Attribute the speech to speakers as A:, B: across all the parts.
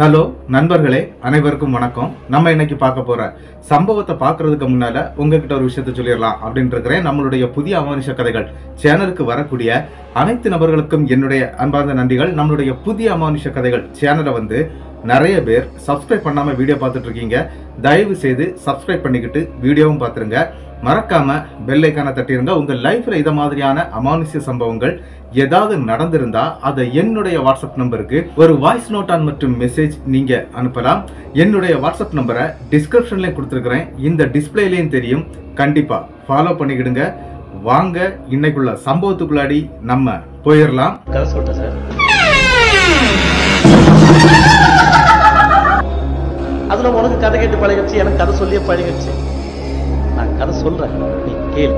A: hello நண்பர்களே அனைவருக்கும் வணக்கம் நம்ம இன்னைக்கு பார்க்க போற சம்பவத்தை பார்க்கறதுக்கு முன்னால உங்ககிட்ட ஒரு விஷயத்த சொல்லிடலாம் அப்படின்னு இருக்கிறேன் நம்மளுடைய புதிய அமானுஷ கதைகள் சேனலுக்கு வரக்கூடிய அனைத்து நபர்களுக்கும் என்னுடைய அன்பார்ந்த நன்றிகள் நம்மளுடைய புதிய அமானுஷ கதைகள் சேனலை வந்து நிறைய பேர் சப்ஸ்கிரைப் பண்ணாம வீடியோ பார்த்துட்டு இருக்கீங்க தயவு செய்து சப்ஸ்கிரைப் பண்ணிக்கிட்டு வீடியோவும் பார்த்துருங்க மறக்காம பெல் ஐக்கானை தட்டிருங்க உங்க லைஃப்ல இத மாதிரியான அமானுஷ்ய சம்பவங்கள் ஏதாவது நடந்திருந்தா அதை என்னுடைய வாட்ஸ்அப் நம்பருக்கு ஒரு வாய்ஸ் நோட் ஆன் மற்றும் மெசேஜ் நீங்க அனுப்பலாம் என்னுடைய வாட்ஸ்அப் நம்பரை டிஸ்கிரிப்ஷன்லயும் கொடுத்துருக்கிறேன் இந்த டிஸ்பிளேலையும் தெரியும் கண்டிப்பா ஃபாலோ பண்ணிக்கிடுங்க வாங்க இன்னைக்குள்ள சம்பவத்துக்குள்ளாடி நம்ம போயிடலாம்
B: கதை சொல்லிட்டேன் சார் அதுல உனக்கு கதை கேட்டு பழகிடுச்சு எனக்கு கதை சொல்லியே பழகிடுச்சு நான் கதை சொல்றேன் நீ கேளு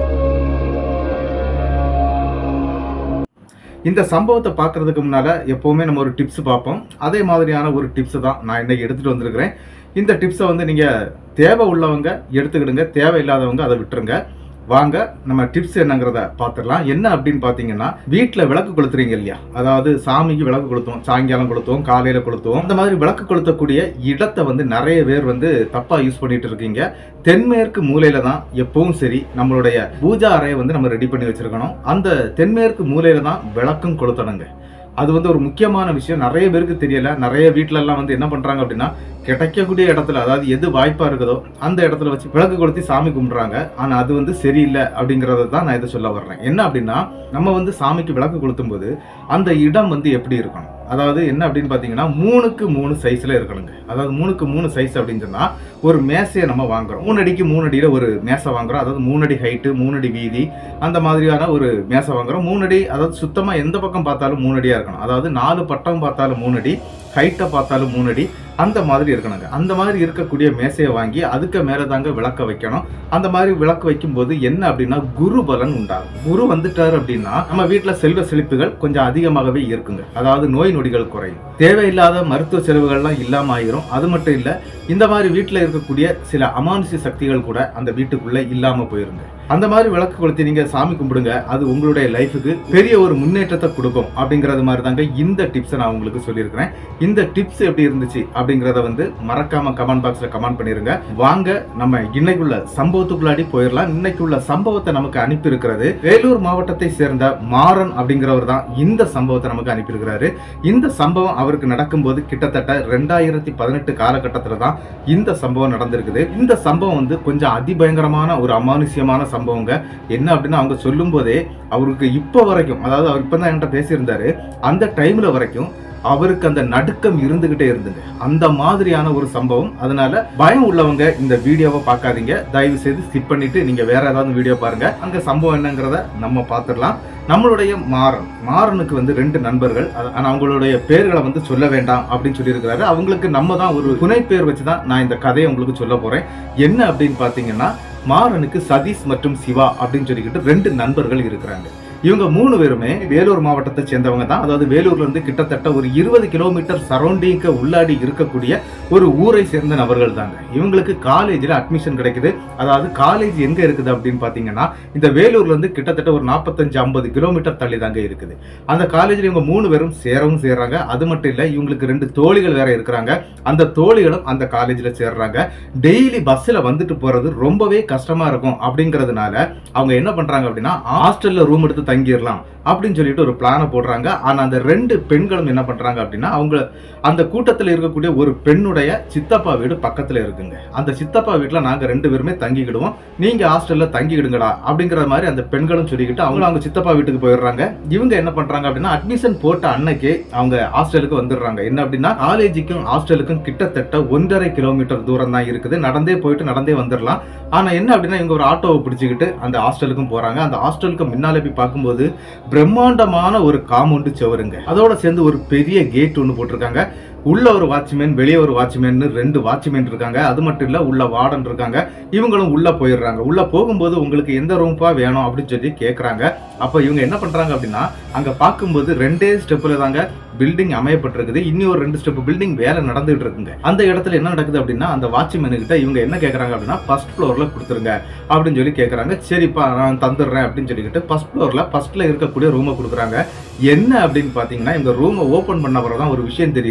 A: இந்த சம்பவத்தை பார்க்கறதுக்கு முன்னால எப்பவுமே நம்ம ஒரு டிப்ஸ் பார்ப்போம் அதே மாதிரியான ஒரு டிப்ஸ் தான் நான் இன்னைக்கு எடுத்துட்டு வந்திருக்கிறேன் இந்த டிப்ஸை வந்து நீங்க தேவை உள்ளவங்க எடுத்துக்கிடுங்க தேவை இல்லாதவங்க அதை விட்டுருங்க வாங்க நம்ம டிப்ஸ் என்னங்கிறத பார்த்துடலாம் என்ன அப்படின்னு பார்த்தீங்கன்னா வீட்டில் விளக்கு கொளுத்துறீங்க இல்லையா அதாவது சாமிக்கு விளக்கு கொளுத்துவோம் சாயங்காலம் கொளுத்துவோம் காலையில் கொளுத்துவோம் அந்த மாதிரி விளக்கு கொளுத்தக்கூடிய இடத்தை வந்து நிறைய பேர் வந்து தப்பாக யூஸ் பண்ணிட்டு இருக்கீங்க தென்மேற்கு மூலையில தான் எப்பவும் சரி நம்மளுடைய பூஜா அறையை வந்து நம்ம ரெடி பண்ணி வச்சிருக்கணும் அந்த தென்மேற்கு மூலையில தான் விளக்கும் கொளுத்தணுங்க அது வந்து ஒரு முக்கியமான விஷயம் நிறைய பேருக்கு தெரியல நிறைய வீட்ல எல்லாம் வந்து என்ன பண்றாங்க அப்படின்னா கிடைக்கக்கூடிய இடத்துல அதாவது எது வாய்ப்பா இருக்குதோ அந்த இடத்துல வச்சு விளக்கு கொளுத்தி சாமி கும்பிடுறாங்க ஆனா அது வந்து சரியில்லை அப்படிங்கறத தான் நான் இதை சொல்ல வர்றேன் என்ன அப்படின்னா நம்ம வந்து சாமிக்கு விளக்கு கொளுத்தும் போது அந்த இடம் வந்து எப்படி இருக்கணும் அதாவது என்ன அப்படின்னு பாத்தீங்கன்னா மூணுக்கு மூணு சைஸ்ல இருக்கணுங்க அதாவது மூணுக்கு மூணு சைஸ் அப்படின்னு சொன்னா ஒரு மேசையை நம்ம வாங்குறோம் மூணு அடிக்கு மூணு அடியில ஒரு மேசை வாங்குறோம் அதாவது மூணு அடி ஹைட்டு மூணு அடி வீதி அந்த மாதிரியான ஒரு மேசை வாங்குறோம் மூணு அடி அதாவது சுத்தமா எந்த பக்கம் பார்த்தாலும் மூணு அடியா இருக்கணும் அதாவது நாலு பட்டம் பார்த்தாலும் மூணு அடி ஹைட்டை பார்த்தாலும் மூணு அடி அந்த மாதிரி இருக்கணுங்க அந்த மாதிரி இருக்கக்கூடிய மேசையை வாங்கி அதுக்கு மேலே தாங்க விளக்க வைக்கணும் அந்த மாதிரி விளக்கு வைக்கும்போது என்ன அப்படின்னா குரு பலன் உண்டாகும் குரு வந்துட்டார் அப்படின்னா நம்ம வீட்டில் செல்வ செழிப்புகள் கொஞ்சம் அதிகமாகவே இருக்குங்க அதாவது நோய் நொடிகள் குறையும் தேவையில்லாத மருத்துவ செலவுகள்லாம் இல்லாம ஆயிரும் அது மட்டும் இல்ல இந்த மாதிரி வீட்டில் இருக்கக்கூடிய சில அமானுஷ்ய சக்திகள் கூட அந்த வீட்டுக்குள்ள இல்லாம போயிருங்க அந்த மாதிரி விளக்கு கொளுத்தி நீங்க சாமி கும்பிடுங்க அது உங்களுடைய லைஃபுக்கு பெரிய ஒரு முன்னேற்றத்தை கொடுக்கும் அப்படிங்கறது மாதிரி தாங்க இந்த டிப்ஸை நான் உங்களுக்கு சொல்லியிருக்கிறேன் இந்த டிப்ஸ் எப்படி இருந்துச்சு அப்படிங்கறத வந்து மறக்காம கமெண்ட் பாக்ஸ்ல கமெண்ட் பண்ணிருங்க வாங்க நம்ம இன்னைக்குள்ள சம்பவத்துக்குள்ளாடி போயிடலாம் இன்னைக்குள்ள சம்பவத்தை நமக்கு அனுப்பி இருக்கிறது வேலூர் மாவட்டத்தை சேர்ந்த மாறன் அப்படிங்கிறவர் தான் இந்த சம்பவத்தை நமக்கு அனுப்பியிருக்கிறாரு இந்த சம்பவம் அவருக்கு நடக்கும்போது கிட்டத்தட்ட ரெண்டாயிரத்தி பதினெட்டு காலகட்டத்துல தான் இந்த சம்பவம் நடந்திருக்குது இந்த சம்பவம் வந்து கொஞ்சம் அதிபயங்கரமான ஒரு அமானுஷ்யமான சம்பவங்க என்ன அப்படின்னு அவங்க சொல்லும் போதே அவருக்கு இப்போ வரைக்கும் அதாவது அவர் இப்போ தான் என்கிட்ட பேசியிருந்தாரு அந்த டைம்ல வரைக்கும் அவருக்கு அந்த நடுக்கம் இருந்துகிட்டே இருந்துங்க அந்த மாதிரியான ஒரு சம்பவம் அதனால பயம் உள்ளவங்க இந்த வீடியோவை பார்க்காதீங்க தயவு செய்து ஸ்கிப் பண்ணிட்டு நீங்க வேற ஏதாவது வீடியோ பாருங்க அங்க சம்பவம் என்னங்கிறத நம்ம பார்த்துடலாம் நம்மளுடைய மாறன் மாறனுக்கு வந்து ரெண்டு நண்பர்கள் அது- ஆனா அவங்களுடைய பேர்களை வந்து சொல்ல வேண்டாம் அப்படின்னு சொல்லியிருக்கிறாரு அவங்களுக்கு நம்ம தான் ஒரு துணை பேர் வச்சு தான் நான் இந்த கதையை உங்களுக்கு சொல்ல போறேன் என்ன அப்படின்னு பாத்தீங்கன்னா மாறனுக்கு சதீஷ் மற்றும் சிவா அப்படின்னு சொல்லிக்கிட்டு ரெண்டு நண்பர்கள் இருக்கிறாங்க இவங்க மூணு பேருமே வேலூர் மாவட்டத்தை சேர்ந்தவங்க தான் அதாவது வேலூர்ல இருந்து கிட்டத்தட்ட ஒரு இருபது கிலோமீட்டர் சரௌண்டிங்க்கு உள்ளாடி இருக்கக்கூடிய ஒரு ஊரை சேர்ந்த நபர்கள் தாங்க இவங்களுக்கு காலேஜில் அட்மிஷன் கிடைக்குது அதாவது காலேஜ் எங்க இருக்குது அப்படின்னு பாத்தீங்கன்னா இந்த வேலூர்ல இருந்து கிட்டத்தட்ட ஒரு நாற்பத்தஞ்சு ஐம்பது கிலோமீட்டர் தள்ளி தாங்க இருக்குது அந்த காலேஜில் இவங்க மூணு பேரும் சேரவும் சேர்றாங்க அது மட்டும் இல்ல இவங்களுக்கு ரெண்டு தோழிகள் வேற இருக்கிறாங்க அந்த தோழிகளும் அந்த காலேஜில் சேர்றாங்க டெய்லி பஸ்ஸில் வந்துட்டு போறது ரொம்பவே கஷ்டமா இருக்கும் அப்படிங்கிறதுனால அவங்க என்ன பண்றாங்க அப்படின்னா ஹாஸ்டல்ல ரூம் எடுத்து தங்கிடலாம் அப்படின்னு சொல்லிட்டு ஒரு பிளானை போடுறாங்க ஆனா அந்த ரெண்டு பெண்களும் என்ன பண்றாங்க அப்படின்னா அவங்க அந்த கூட்டத்தில் இருக்கக்கூடிய ஒரு பெண்ணுடைய சித்தப்பா வீடு பக்கத்துல இருக்குங்க அந்த சித்தப்பா வீட்டுல நாங்க ரெண்டு பேருமே தங்கிக்கிடுவோம் நீங்க ஹாஸ்டல்ல தங்கிக்கிடுங்கடா அப்படிங்கிற மாதிரி அந்த பெண்களும் சொல்லிக்கிட்டு அவங்க அவங்க சித்தப்பா வீட்டுக்கு போயிடுறாங்க இவங்க என்ன பண்றாங்க அப்படின்னா அட்மிஷன் போட்ட அன்னைக்கே அவங்க ஹாஸ்டலுக்கு வந்துடுறாங்க என்ன அப்படின்னா காலேஜுக்கும் ஹாஸ்டலுக்கும் கிட்டத்தட்ட ஒன்றரை கிலோமீட்டர் தூரம் தான் இருக்குது நடந்தே போயிட்டு நடந்தே வந்துடலாம் ஆனா என்ன அப்படின்னா இவங்க ஒரு ஆட்டோவை பிடிச்சிக்கிட்டு அந்த ஹாஸ்டலுக்கும் போறாங்க அந்த ஹாஸ்டலுக்கு முன்னாலே போய் பார்க்கும்போது பிரம்மாண்டமான ஒரு காம்பவுண்டு செவருங்க அதோட சேர்ந்து ஒரு பெரிய கேட் ஒன்று போட்டிருக்காங்க உள்ள ஒரு வாட்ச்மேன் வெளியே ஒரு வாட்ச்மேன் ரெண்டு வாட்ச்மேன் இருக்காங்க அது மட்டும் இல்ல உள்ள வார்டன் இருக்காங்க இவங்களும் உள்ள போயிடுறாங்க உள்ள போகும்போது உங்களுக்கு எந்த ரூம்பா வேணும் அப்படின்னு சொல்லி கேக்குறாங்க அப்ப இவங்க என்ன பண்றாங்க அப்படின்னா அங்க பார்க்கும்போது ரெண்டே ஸ்டெப்ல தாங்க பில்டிங் அமையப்பட்டிருக்குது இன்னும் ஒரு ரெண்டு ஸ்டெப் பில்டிங் வேலை நடந்துட்டு இருக்குங்க அந்த இடத்துல என்ன நடக்குது அப்படின்னா அந்த வாட்ச்மேனு கிட்ட இவங்க என்ன கேக்குறாங்க அப்படின்னா ஃபர்ஸ்ட் ஃப்ளோர்ல கொடுத்துருங்க அப்படின்னு சொல்லி கேக்குறாங்க சரிப்பா நான் தந்துடுறேன் அப்படின்னு சொல்லிக்கிட்டு ஃபர்ஸ்ட் ஃப்ளோர்ல ஃபர்ஸ்ட்ல இருக்கக்கூடிய ரூமை கொடுக்குறாங்க என்ன அப்படின்னு பாத்தீங்கன்னா இந்த ரூமை ஓபன் பண்ண பிறகு தான் ஒரு விஷயம் தெரியுது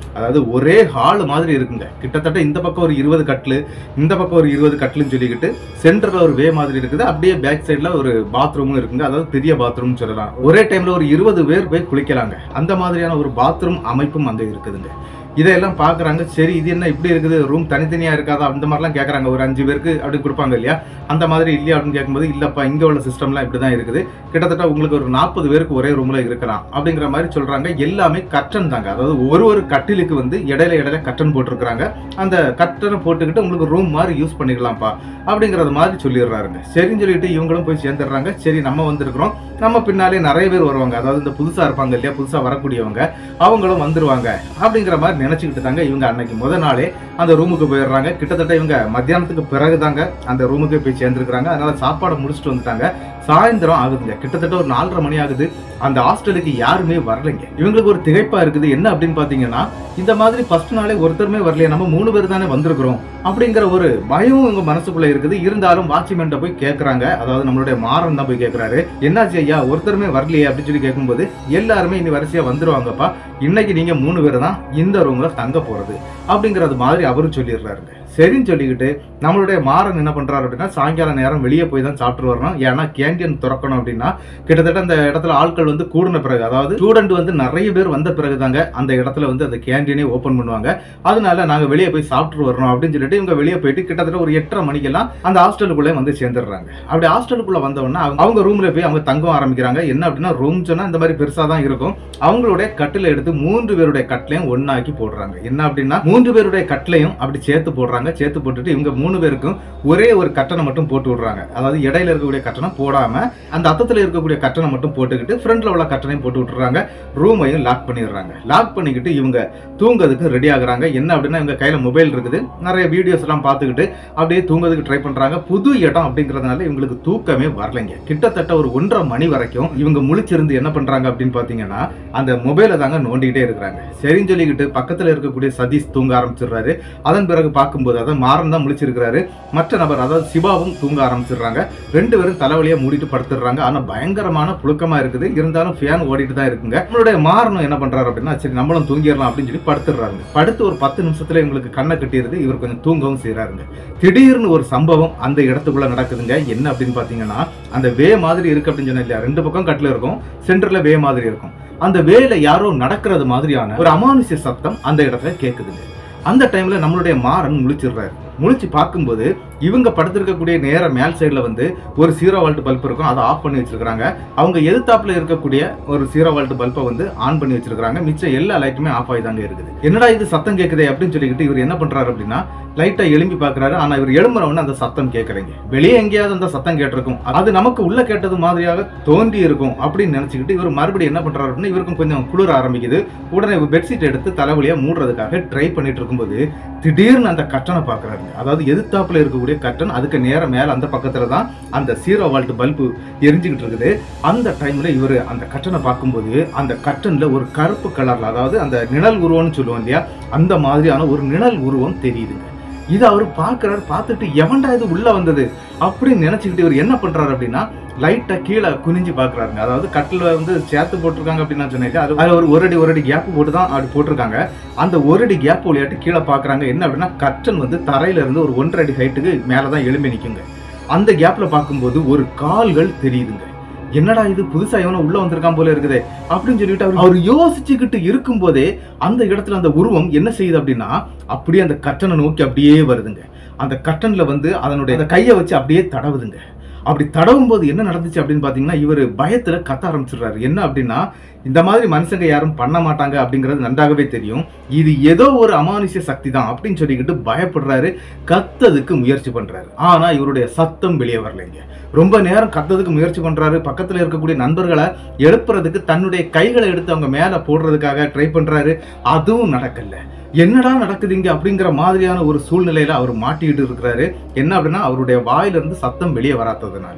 A: அதாவது ஒரே ஹால் மாதிரி இருக்குங்க கிட்டத்தட்ட இந்த பக்கம் ஒரு இருபது கட்டில் இந்த பக்கம் ஒரு இருபது கட்டில்னு சொல்லிக்கிட்டு சென்டர்ல ஒரு வே மாதிரி இருக்குது அப்படியே பேக் சைடுல ஒரு பாத்ரூமும் இருக்குங்க அதாவது பெரிய பாத்ரூம் சொல்லலாம் ஒரே டைம்ல ஒரு இருபது பேர் போய் குளிக்கலாங்க அந்த மாதிரியான ஒரு பாத்ரூம் அமைப்பும் அங்க இருக்குதுங்க இதையெல்லாம் பாக்குறாங்க சரி இது என்ன இப்படி இருக்குது ரூம் தனித்தனியா இருக்காதா அந்த மாதிரிலாம் கேக்குறாங்க ஒரு அஞ்சு பேருக்கு அப்படி கொடுப்பாங்க இல்லையா அந்த மாதிரி இல்லையா அப்படின்னு கேட்கும்போது இல்லப்பா இங்க உள்ள சிஸ்டம்லாம் இப்படிதான் இருக்குது கிட்டத்தட்ட உங்களுக்கு ஒரு நாற்பது பேருக்கு ஒரே ரூம்ல இருக்கலாம் அப்படிங்கிற மாதிரி சொல்றாங்க எல்லாமே கட்டன் தாங்க அதாவது ஒரு ஒரு கட்டிலுக்கு வந்து இடையில இடையில கட்டன் போட்டிருக்கிறாங்க அந்த கட்டனை போட்டுக்கிட்டு உங்களுக்கு ரூம் மாதிரி யூஸ் பண்ணிக்கலாம்ப்பா அப்படிங்கறது மாதிரி சொல்லிடுறாருங்க சரின்னு சொல்லிட்டு இவங்களும் போய் சேர்ந்துடுறாங்க சரி நம்ம வந்திருக்கிறோம் நம்ம பின்னாலே நிறைய பேர் வருவாங்க அதாவது இந்த புதுசா இருப்பாங்க இல்லையா புதுசா வரக்கூடியவங்க அவங்களும் வந்துருவாங்க அப்படிங்கிற மாதிரி நினைச்சுக்கிட்டு தாங்க இவங்க அன்னைக்கு முத நாளே அந்த ரூமுக்கு போயிடுறாங்க கிட்டத்தட்ட இவங்க மத்தியானத்துக்கு பிறகு தாங்க அந்த ரூமுக்கு போய் சேர்ந்துருக்காங்க அதனால சாப்பாடை முடிச்சுட்டு வந்துட்டாங்க சாயந்தரம் ஆகுதுங்க கிட்டத்தட்ட ஒரு நாலரை மணி ஆகுது அந்த ஹாஸ்டலுக்கு யாருமே வரலைங்க இவங்களுக்கு ஒரு திகைப்பா இருக்குது என்ன அப்படின்னு பாத்தீங்கன்னா இந்த மாதிரி ஃபர்ஸ்ட் நாளே ஒருத்தருமே வரலையே நம்ம மூணு பேர் தானே வந்திருக்கிறோம் அப்படிங்கிற ஒரு பயம் இவங்க மனசுக்குள்ள இருக்குது இருந்தாலும் வாட்ச்மேன்ட்ட போய் கேக்குறாங்க அதாவது நம்மளுடைய மாறன் தான் போய் கேக்குறாரு என்னாச்சு ஐயா ஒருத்தருமே வரலையே அப்படின்னு சொல்லி கேட்கும்போது எல்லாருமே இனி வரிசையா வந்துருவாங்கப்பா இன்னைக்கு நீங்க மூணு பேர் தான் இந்த ரூம்ல தங்க போறது அப்படிங்கறது மாதிரி அவரும் சொல்லிடுறாருங்க சரின்னு சொல்லிக்கிட்டு நம்மளுடைய மாறன் என்ன பண்றாரு அப்படின்னா சாயங்கால நேரம் வெளியே போய் தான் சாப்பிட்டு வரணும் ஏன்னா கேண்டீன் திறக்கணும் அப்படின்னா கிட்டத்தட்ட அந்த இடத்துல ஆட்கள் வந்து கூடின பிறகு அதாவது ஸ்டூடெண்ட் வந்து நிறைய பேர் வந்த பிறகு தாங்க அந்த இடத்துல வந்து அந்த கேண்டீனே ஓபன் பண்ணுவாங்க அதனால நாங்க வெளியே போய் சாப்பிட்டு வரணும் அப்படின்னு சொல்லிட்டு இவங்க வெளியே போயிட்டு கிட்டத்தட்ட ஒரு எட்டரை மணிக்கெல்லாம் அந்த ஹாஸ்டலுக்குள்ளே வந்து சேர்ந்துடுறாங்க அப்படி ஹாஸ்டலுக்குள்ள வந்தவொடனே அவங்க அவங்க ரூம்ல போய் அவங்க தங்கம் ஆரம்பிக்கிறாங்க என்ன அப்படின்னா ரூம் சொன்னா இந்த மாதிரி பெருசா தான் இருக்கும் அவங்களுடைய கட்டில எடுத்து மூன்று பேருடைய கட்டிலையும் ஒண்ணாக்கி போடுறாங்க என்ன அப்படின்னா மூன்று பேருடைய கட்டிலையும் அப்படி சேர்த்து போடுறாங்க சேர்த்து போட்டுட்டு இவங்க மூணு பேருக்கும் ஒரே ஒரு கட்டணை மட்டும் போட்டு விடுறாங்க அதாவது இடையில இருக்கக்கூடிய கட்டணம் போடாம அந்த அத்தத்துல இருக்கக்கூடிய கட்டணம் மட்டும் போட்டுக்கிட்டு ஃப்ரண்ட்ல உள்ள கட்டணையும் போட்டு விட்டுறாங்க ரூமையும் லாக் பண்ணிடுறாங்க லாக் பண்ணிக்கிட்டு இவங்க தூங்குறதுக்கு ரெடி ஆகுறாங்க என்ன அப்படின்னா இவங்க கையில மொபைல் இருக்குது நிறைய வீடியோஸ் எல்லாம் பார்த்துக்கிட்டு அப்படியே தூங்குறதுக்கு ட்ரை பண்றாங்க புது இடம் அப்படிங்கறதுனால இவங்களுக்கு தூக்கமே வரலைங்க கிட்டத்தட்ட ஒரு ஒன்றரை மணி வரைக்கும் இவங்க முழிச்சிருந்து என்ன பண்றாங்க அப்படின்னு பாத்தீங்கன்னா அந்த மொபைலை தாங்க நோண்டிக்கிட்டே இருக்கிறாங்க சரின்னு சொல்லிக்கிட்டு பக்கத்துல இருக்கக்கூடிய சதீஷ் தூங்க ஆரம்பிச்சிடுறாரு அதன் பிறகு பார்க்கும்போது அதாவது மாறன் தான் முழிச்சிருக்கிறாரு மற்ற நபர் அதாவது சிவாவும் தூங்க ஆரம்பிச்சிடுறாங்க ரெண்டு பேரும் தலைவலியா மூடிட்டு படுத்துடுறாங்க ஆனா பயங்கரமான புழுக்கமா இருக்குது இருந்தாலும் ஃபேன் ஓடிட்டு தான் இருக்குங்க நம்மளுடைய மாறனும் என்ன பண்றாரு அப்படின்னா சரி நம்மளும் தூங்கிடலாம் அப்படின்னு சொல்லி படுத்துடுறாங்க படுத்து ஒரு பத்து நிமிஷத்துல இவங்களுக்கு கண்ணை கட்டிடுது இவர் கொஞ்சம் தூங்கவும் செய்யறாருங்க திடீர்னு ஒரு சம்பவம் அந்த இடத்துக்குள்ள நடக்குதுங்க என்ன அப்படின்னு பாத்தீங்கன்னா அந்த வே மாதிரி இருக்கு அப்படின்னு சொன்னா இல்லையா ரெண்டு பக்கம் கட்டில இருக்கும் சென்டர்ல வே மாதிரி இருக்கும் அந்த வேல யாரோ நடக்கிறது மாதிரியான ஒரு அமானுஷ்ய சத்தம் அந்த இடத்துல கேக்குதுங்க அந்த டைம்ல நம்மளுடைய மாறன் முழிச்சிடுறாரு முழிச்சு பார்க்கும்போது இவங்க படுத்திருக்கக்கூடிய நேர மேல் சைடுல வந்து ஒரு சீரோ வால்ட் பல்ப் இருக்கும் அதை ஆஃப் பண்ணி வச்சிருக்காங்க அவங்க எதிர்த்தாப்புல இருக்கக்கூடிய ஒரு சீரோ வால்ட் பல்பை வந்து ஆன் பண்ணி வச்சிருக்காங்க மிச்சம் எல்லா லைட்டுமே ஆஃப் ஆகி தாங்க இருக்குது என்னடா இது சத்தம் கேக்குதே அப்படின்னு சொல்லிக்கிட்டு இவர் என்ன பண்றாரு அப்படின்னா லைட்டா எழும்பி பாக்குறாரு ஆனா இவர் எழும்புறவன அந்த சத்தம் கேட்கறீங்க வெளியே எங்கேயாவது அந்த சத்தம் கேட்டிருக்கும் அது நமக்கு உள்ள கேட்டது மாதிரியாக தோன்றி இருக்கும் அப்படின்னு நினைச்சுக்கிட்டு இவர் மறுபடியும் என்ன பண்றாரு அப்படின்னா இவருக்கும் கொஞ்சம் குளிர ஆரம்பிக்குது உடனே பெட்ஷீட் எடுத்து தலைவலியா மூடுறதுக்காக ட்ரை பண்ணிட்டு இருக்கும்போது திடீர்னு அந்த கட்டனை பாக்குறாருங்க அதாவது எதிர்த்தாப்புல இருக்கக்கூடிய கட்டன் அதுக்கு நேரம் மேல அந்த பக்கத்துல தான் அந்த சீரோ வால்ட் பல்பு எரிஞ்சுக்கிட்டு இருக்குது அந்த டைம்ல இவர் அந்த கட்டனை பார்க்கும்போது அந்த கட்டன்ல ஒரு கருப்பு கலர்ல அதாவது அந்த நிழல் உருவம்னு சொல்லுவோம் இல்லையா அந்த மாதிரியான ஒரு நிழல் உருவம் தெரியுதுங்க இது அவர் பார்க்கறாரு பார்த்துட்டு எவன்டா இது உள்ள வந்தது அப்படின்னு நினைச்சுக்கிட்டு இவர் என்ன பண்றாரு அப்படின்னா லைட்டா கீழே குனிஞ்சு பாக்குறாருங்க அதாவது கட்டில வந்து சேர்த்து போட்டிருக்காங்க அப்படின்னு நான் சொன்னேன் அது அதுல ஒரு ஒரு அடி ஒரு அடி கேப் போட்டு தான் அப்படி போட்டிருக்காங்க அந்த ஒரு அடி கேப் வழியாட்டு கீழே பாக்குறாங்க என்ன அப்படின்னா கட்டன் வந்து தரையில இருந்து ஒரு ஒன்றரை அடி ஹைட்டுக்கு மேலதான் எழும்பி நிக்குங்க அந்த கேப்ல பார்க்கும்போது ஒரு கால்கள் தெரியுதுங்க என்னடா இது புதுசா எவனோ உள்ள வந்திருக்கான் போல இருக்குதே அப்படின்னு சொல்லிட்டு அவர் அவர் யோசிச்சுக்கிட்டு இருக்கும்போதே அந்த இடத்துல அந்த உருவம் என்ன செய்யுது அப்படின்னா அப்படியே அந்த கட்டனை நோக்கி அப்படியே வருதுங்க அந்த கட்டன்ல வந்து அதனுடைய அந்த கையை வச்சு அப்படியே தடவுதுங்க அப்படி தடவும் போது என்ன நடந்துச்சு அப்படின்னு பாத்தீங்கன்னா இவர் பயத்துல கத்த ஆரம்பிச்சிடுறாரு என்ன அப்படின்னா இந்த மாதிரி மனுஷங்க யாரும் பண்ண மாட்டாங்க அப்படிங்கிறது நன்றாகவே தெரியும் இது ஏதோ ஒரு அமானுஷ்ய சக்தி தான் அப்படின்னு சொல்லிக்கிட்டு பயப்படுறாரு கத்ததுக்கு முயற்சி பண்றாரு ஆனா இவருடைய சத்தம் வெளியே வரலைங்க ரொம்ப நேரம் கத்ததுக்கு முயற்சி பண்றாரு பக்கத்துல இருக்கக்கூடிய நண்பர்களை எழுப்புறதுக்கு தன்னுடைய கைகளை எடுத்து அவங்க மேல போடுறதுக்காக ட்ரை பண்றாரு அதுவும் நடக்கல என்னடா நடக்குது இங்க அப்படிங்கிற மாதிரியான ஒரு சூழ்நிலையில அவர் மாட்டிக்கிட்டு இருக்கிறாரு என்ன அப்படின்னா அவருடைய வாயிலிருந்து சத்தம் வெளியே வராததுனால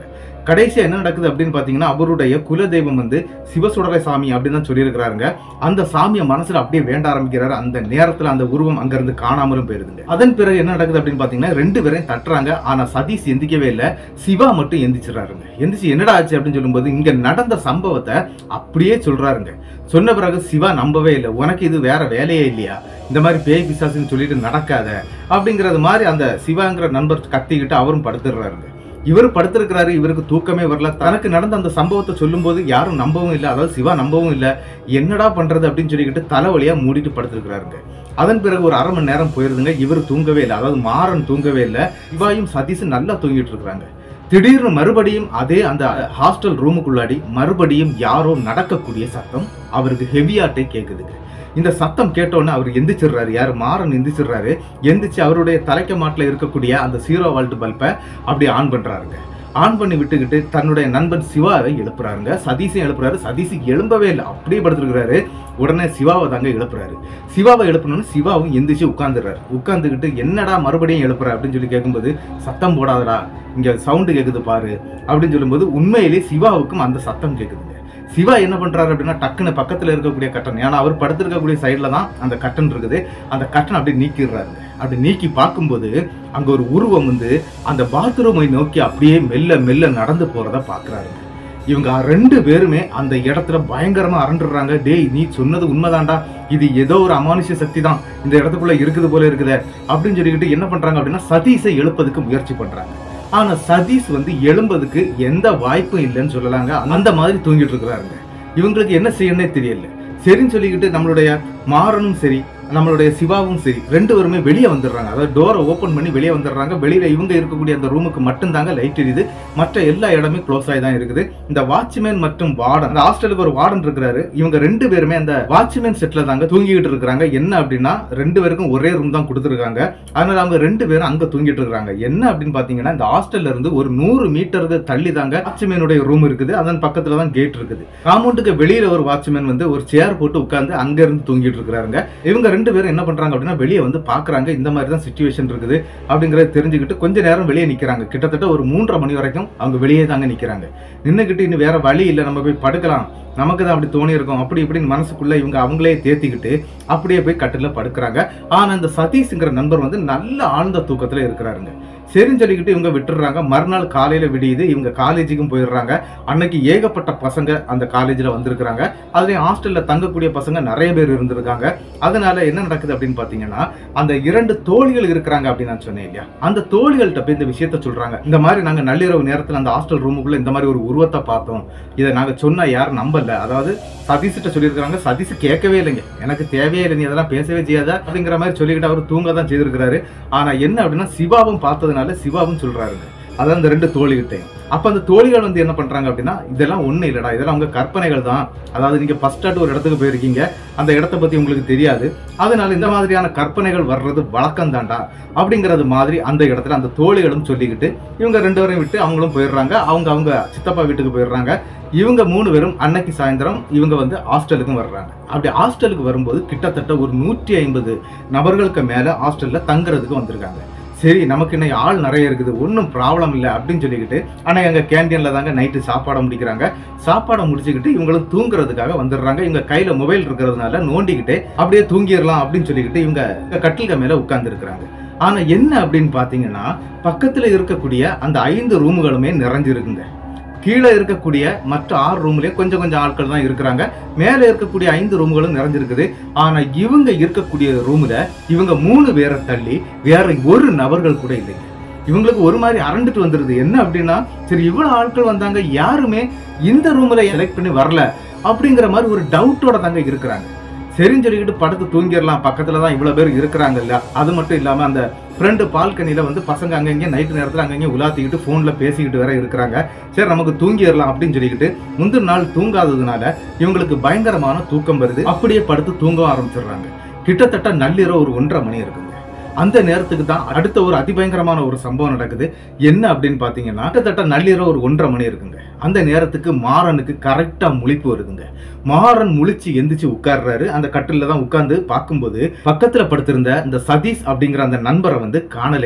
A: கடைசியா என்ன நடக்குது அப்படின்னு பாத்தீங்கன்னா அவருடைய குலதெய்வம் வந்து சிவசுடரை சாமி அப்படின்னு தான் சொல்லியிருக்கிறாருங்க அந்த சாமியை மனசுல அப்படியே வேண்ட ஆரம்பிக்கிறாரு அந்த நேரத்துல அந்த உருவம் அங்க இருந்து காணாமலும் போயிருதுங்க அதன் பிறகு என்ன நடக்குது அப்படின்னு பாத்தீங்கன்னா ரெண்டு பேரையும் தட்டுறாங்க ஆனா சதீஷ் எந்திக்கவே இல்லை சிவா மட்டும் எந்திரிச்சிடறாருங்க எந்திரிச்சு என்னடா ஆச்சு அப்படின்னு சொல்லும்போது இங்க நடந்த சம்பவத்தை அப்படியே சொல்றாருங்க சொன்ன பிறகு சிவா நம்பவே இல்லை உனக்கு இது வேற வேலையே இல்லையா இந்த மாதிரி பேய் பிசாசுன்னு சொல்லிட்டு நடக்காத அப்படிங்கறது மாதிரி அந்த சிவாங்கிற நண்பர் கத்திக்கிட்டு அவரும் படுத்துடுறாருங்க இவர் படுத்திருக்கிறாரு இவருக்கு தூக்கமே வரல தனக்கு நடந்த அந்த சம்பவத்தை சொல்லும்போது யாரும் நம்பவும் இல்லை அதாவது சிவா நம்பவும் இல்லை என்னடா பண்றது அப்படின்னு சொல்லிக்கிட்டு தலைவலியா மூடிட்டு படுத்திருக்கிறாருங்க அதன் பிறகு ஒரு அரை மணி நேரம் போயிருதுங்க இவர் தூங்கவே இல்லை அதாவது மாறன் தூங்கவே இல்லை சிவாயும் சதீஷும் நல்லா தூங்கிட்டு இருக்கிறாங்க திடீர்னு மறுபடியும் அதே அந்த ஹாஸ்டல் ரூமுக்குள்ளாடி மறுபடியும் யாரோ நடக்கக்கூடிய சத்தம் அவருக்கு ஹெவியாட்டே கேக்குதுங்க இந்த சத்தம் கேட்டோன்னே அவர் எந்திரிச்சிடுறாரு யார் மாறன் எந்திரிச்சிடுறாரு எந்திரிச்சு அவருடைய தலைக்க மாட்டில் இருக்கக்கூடிய அந்த சீரோ வால்ட் பல்பை அப்படி ஆன் பண்றாருங்க ஆன் பண்ணி விட்டுக்கிட்டு தன்னுடைய நண்பன் சிவாவை எழுப்புறாருங்க சதீஷையும் எழுப்புறாரு சதீஷ் எழும்பவே இல்லை அப்படியே படுத்துருக்கிறாரு உடனே சிவாவை தாங்க எழுப்புறாரு சிவாவை எழுப்பணும்னு சிவாவும் எந்திரிச்சு உட்காந்துடுறாரு உட்காந்துக்கிட்டு என்னடா மறுபடியும் எழுப்புற அப்படின்னு சொல்லி கேட்கும்போது சத்தம் போடாதடா இங்க சவுண்டு கேக்குது பாரு அப்படின்னு சொல்லும்போது உண்மையிலே சிவாவுக்கும் அந்த சத்தம் கேக்குதுங்க சிவா என்ன பண்றாரு அப்படின்னா டக்குன்னு பக்கத்துல இருக்கக்கூடிய கட்டன் ஏன்னா அவர் படுத்திருக்கக்கூடிய சைடுல தான் அந்த கட்டன் இருக்குது அந்த கட்டன் அப்படியே நீக்கிடுறாரு அப்படி நீக்கி பார்க்கும்போது அங்க ஒரு உருவம் வந்து அந்த பாத்ரூமை நோக்கி அப்படியே மெல்ல மெல்ல நடந்து போறத பாக்குறாரு இவங்க ரெண்டு பேருமே அந்த இடத்துல பயங்கரமா அரண்டுறாங்க டேய் நீ சொன்னது உண்மைதான்டா இது ஏதோ ஒரு அமானுஷ்ய சக்தி தான் இந்த இடத்துக்குள்ள இருக்குது போல இருக்குதே அப்படின்னு சொல்லிக்கிட்டு என்ன பண்றாங்க அப்படின்னா சதீஷை எழுப்பதுக்கு முயற்சி பண்றாங்க ஆனா சதீஷ் வந்து எழும்பதுக்கு எந்த வாய்ப்பும் இல்லைன்னு சொல்லலாங்க அந்த மாதிரி தூங்கிட்டு இருக்கிறாருங்க இவங்களுக்கு என்ன செய்யணும்னே தெரியல சரின்னு சொல்லிக்கிட்டு நம்மளுடைய மாறனும் சரி நம்மளுடைய சிவாவும் சரி ரெண்டு பேருமே வெளியே வந்துடுறாங்க அதாவது டோரை ஓப்பன் பண்ணி வெளியே வந்துடுறாங்க வெளியில இவங்க இருக்கக்கூடிய அந்த ரூமுக்கு மட்டும்தாங்க லைட் எரியுது மற்ற எல்லா இடமே க்ளோஸ் ஆகி தான் இருக்குது இந்த வாட்ச்மேன் மற்றும் வார்டன் அந்த ஹாஸ்டலுக்கு ஒரு வார்டன் இருக்கிறாரு இவங்க ரெண்டு பேருமே அந்த வாட்ச்மேன் செட்ல தாங்க தூங்கிட்டு இருக்கிறாங்க என்ன அப்படின்னா ரெண்டு பேருக்கும் ஒரே ரூம் தான் கொடுத்துருக்காங்க அதனால அவங்க ரெண்டு பேரும் அங்க தூங்கிட்டு இருக்காங்க என்ன அப்படின்னு பாத்தீங்கன்னா இந்த ஹாஸ்டல்ல இருந்து ஒரு நூறு மீட்டருக்கு தள்ளி தாங்க வாட்ச்மேனுடைய ரூம் இருக்குது அதன் பக்கத்துல தான் கேட் இருக்குது காம்பவுண்டுக்கு வெளியில ஒரு வாட்ச்மேன் வந்து ஒரு சேர் போட்டு உட்கார்ந்து அங்க இருந்து தூங்கிட்டு இருக்காருங்க இவங்க ரெண்டு பேரும் என்ன பண்றாங்க அப்படின்னா வெளியே வந்து பாக்குறாங்க இந்த மாதிரி தான் சுச்சுவேஷன் இருக்குது அப்படிங்கறத தெரிஞ்சுக்கிட்டு கொஞ்ச நேரம் வெளியே நிக்கிறாங்க கிட்டத்தட்ட ஒரு மூன்றரை மணி வரைக்கும் அவங்க வெளியே தாங்க நிக்கிறாங்க நின்னுக்கிட்டு இன்னும் வேற வழி இல்லை நம்ம போய் படுக்கலாம் நமக்கு தான் அப்படி தோணி இருக்கும் அப்படி இப்படின்னு மனசுக்குள்ள இவங்க அவங்களே தேத்திக்கிட்டு அப்படியே போய் கட்டில படுக்கிறாங்க ஆனா இந்த சதீஷ்ங்கிற நண்பர் வந்து நல்ல ஆழ்ந்த தூக்கத்துல இருக்கிறாருங்க சரின்னு சொல்லிக்கிட்டு இவங்க விட்டுடுறாங்க மறுநாள் காலையில விடியுது இவங்க காலேஜுக்கும் போயிடுறாங்க அன்னைக்கு ஏகப்பட்ட பசங்க அந்த காலேஜில் வந்திருக்கிறாங்க அதுலேயும் ஹாஸ்டலில் தங்கக்கூடிய பசங்க நிறைய பேர் இருந்திருக்காங்க அதனால என்ன நடக்குது அப்படின்னு பார்த்தீங்கன்னா அந்த இரண்டு தோழிகள் இருக்கிறாங்க அப்படின்னு நான் சொன்னேன் இல்லையா அந்த தோழிகள்கிட்ட போய் இந்த விஷயத்த சொல்றாங்க இந்த மாதிரி நாங்கள் நள்ளிரவு நேரத்தில் அந்த ஹாஸ்டல் ரூமுக்குள்ள இந்த மாதிரி ஒரு உருவத்தை பார்த்தோம் இதை நாங்கள் சொன்னா யாரும் நம்பல அதாவது சதீஷ்கிட்ட சொல்லியிருக்காங்க சதீஷ் கேட்கவே இல்லைங்க எனக்கு தேவையே இல்லை நீ அதெல்லாம் பேசவே செய்யாத அப்படிங்கிற மாதிரி சொல்லிக்கிட்டு அவர் தூங்க தான் செய்திருக்கிறாரு ஆனா என்ன அப்படின்னா சிவாவும் பார்த்ததுனால சிவாவும் சொல்றாருங்க அதான் அந்த ரெண்டு தோழிகிட்டையும் அப்ப அந்த தோழிகள் வந்து என்ன பண்றாங்க அப்படின்னா இதெல்லாம் ஒண்ணு இல்லடா இதெல்லாம் உங்க கற்பனைகள் தான் அதாவது நீங்க ஃபர்ஸ்ட் ஒரு இடத்துக்கு போயிருக்கீங்க அந்த இடத்த பத்தி உங்களுக்கு தெரியாது அதனால இந்த மாதிரியான கற்பனைகள் வர்றது வழக்கம் தான்டா அப்படிங்கறது மாதிரி அந்த இடத்துல அந்த தோழிகளும் சொல்லிக்கிட்டு இவங்க ரெண்டு பேரையும் விட்டு அவங்களும் போயிடுறாங்க அவங்க அவங்க சித்தப்பா வீட்டுக்கு போயிடுறாங்க இவங்க மூணு பேரும் அன்னைக்கு சாயந்தரம் இவங்க வந்து ஹாஸ்டலுக்கும் வர்றாங்க அப்படி ஹாஸ்டலுக்கு வரும்போது கிட்டத்தட்ட ஒரு நூற்றி ஐம்பது நபர்களுக்கு மேல ஹாஸ்டல்ல தங்குறதுக்கு வந்திருக்காங்க சரி நமக்கு இன்னும் ஆள் நிறைய இருக்குது ஒன்றும் ப்ராப்ளம் இல்லை அப்படின்னு சொல்லிக்கிட்டு ஆனால் எங்கள் கேண்டீனில் தாங்க நைட்டு சாப்பாடை முடிக்கிறாங்க சாப்பாடை முடிச்சுக்கிட்டு இவங்களும் தூங்குறதுக்காக வந்துடுறாங்க இவங்க கையில் மொபைல் இருக்கிறதுனால நோண்டிக்கிட்டு அப்படியே தூங்கிடலாம் அப்படின்னு சொல்லிக்கிட்டு இவங்க கட்டிலுக்கு மேலே உட்கார்ந்துருக்குறாங்க ஆனால் என்ன அப்படின்னு பார்த்தீங்கன்னா பக்கத்தில் இருக்கக்கூடிய அந்த ஐந்து ரூமுகளுமே நிறைஞ்சிருக்குங்க கீழே இருக்கக்கூடிய மற்ற ஆறு ரூம்லயும் கொஞ்சம் கொஞ்சம் ஆட்கள் தான் இருக்கிறாங்க மேலே இருக்கக்கூடிய ஐந்து ரூம்களும் நிறைஞ்சிருக்குது ஆனா இவங்க இருக்கக்கூடிய ரூம்ல இவங்க மூணு பேரை தள்ளி வேற ஒரு நபர்கள் கூட இல்லைங்க இவங்களுக்கு ஒரு மாதிரி அரண்டுட்டு வந்துருது என்ன அப்படின்னா சரி இவ்வளவு ஆட்கள் வந்தாங்க யாருமே இந்த ரூம்ல செலக்ட் பண்ணி வரல அப்படிங்கிற மாதிரி ஒரு டவுட்டோட தாங்க இருக்கிறாங்க சரின்னு சொல்லிக்கிட்டு படுத்து தூங்கிடலாம் பக்கத்துல தான் இவ்வளவு பேர் இருக்கிறாங்கல்ல அது மட்டும் இல்லாம அந்த ஃப்ரெண்டு பால்கனியில வந்து பசங்க அங்கங்க நைட்டு நேரத்துல அங்கங்க உலாத்திக்கிட்டு போன்ல பேசிக்கிட்டு வேற இருக்கிறாங்க சரி நமக்கு தூங்கிடலாம் அப்படின்னு சொல்லிக்கிட்டு முந்தின நாள் தூங்காததுனால இவங்களுக்கு பயங்கரமான தூக்கம் வருது அப்படியே படுத்து தூங்க ஆரம்பிச்சிடுறாங்க கிட்டத்தட்ட நள்ளிரவு ஒரு ஒன்றரை மணி இருக்குங்க அந்த நேரத்துக்கு தான் அடுத்த ஒரு அதிபயங்கரமான ஒரு சம்பவம் நடக்குது என்ன அப்படின்னு பாத்தீங்கன்னா கிட்டத்தட்ட நள்ளிரவு ஒரு ஒன்றரை மணி இருக்குங்க அந்த நேரத்துக்கு மாறனுக்கு கரெக்டா முழிப்பு வருதுங்க மாறன் முழிச்சு எந்திரிச்சு உட்கார்றாரு அந்த கட்டில தான் உட்கார்ந்து பார்க்கும்போது பக்கத்துல படுத்திருந்த இந்த சதீஷ் அப்படிங்கிற அந்த நண்பரை வந்து காணலைங்க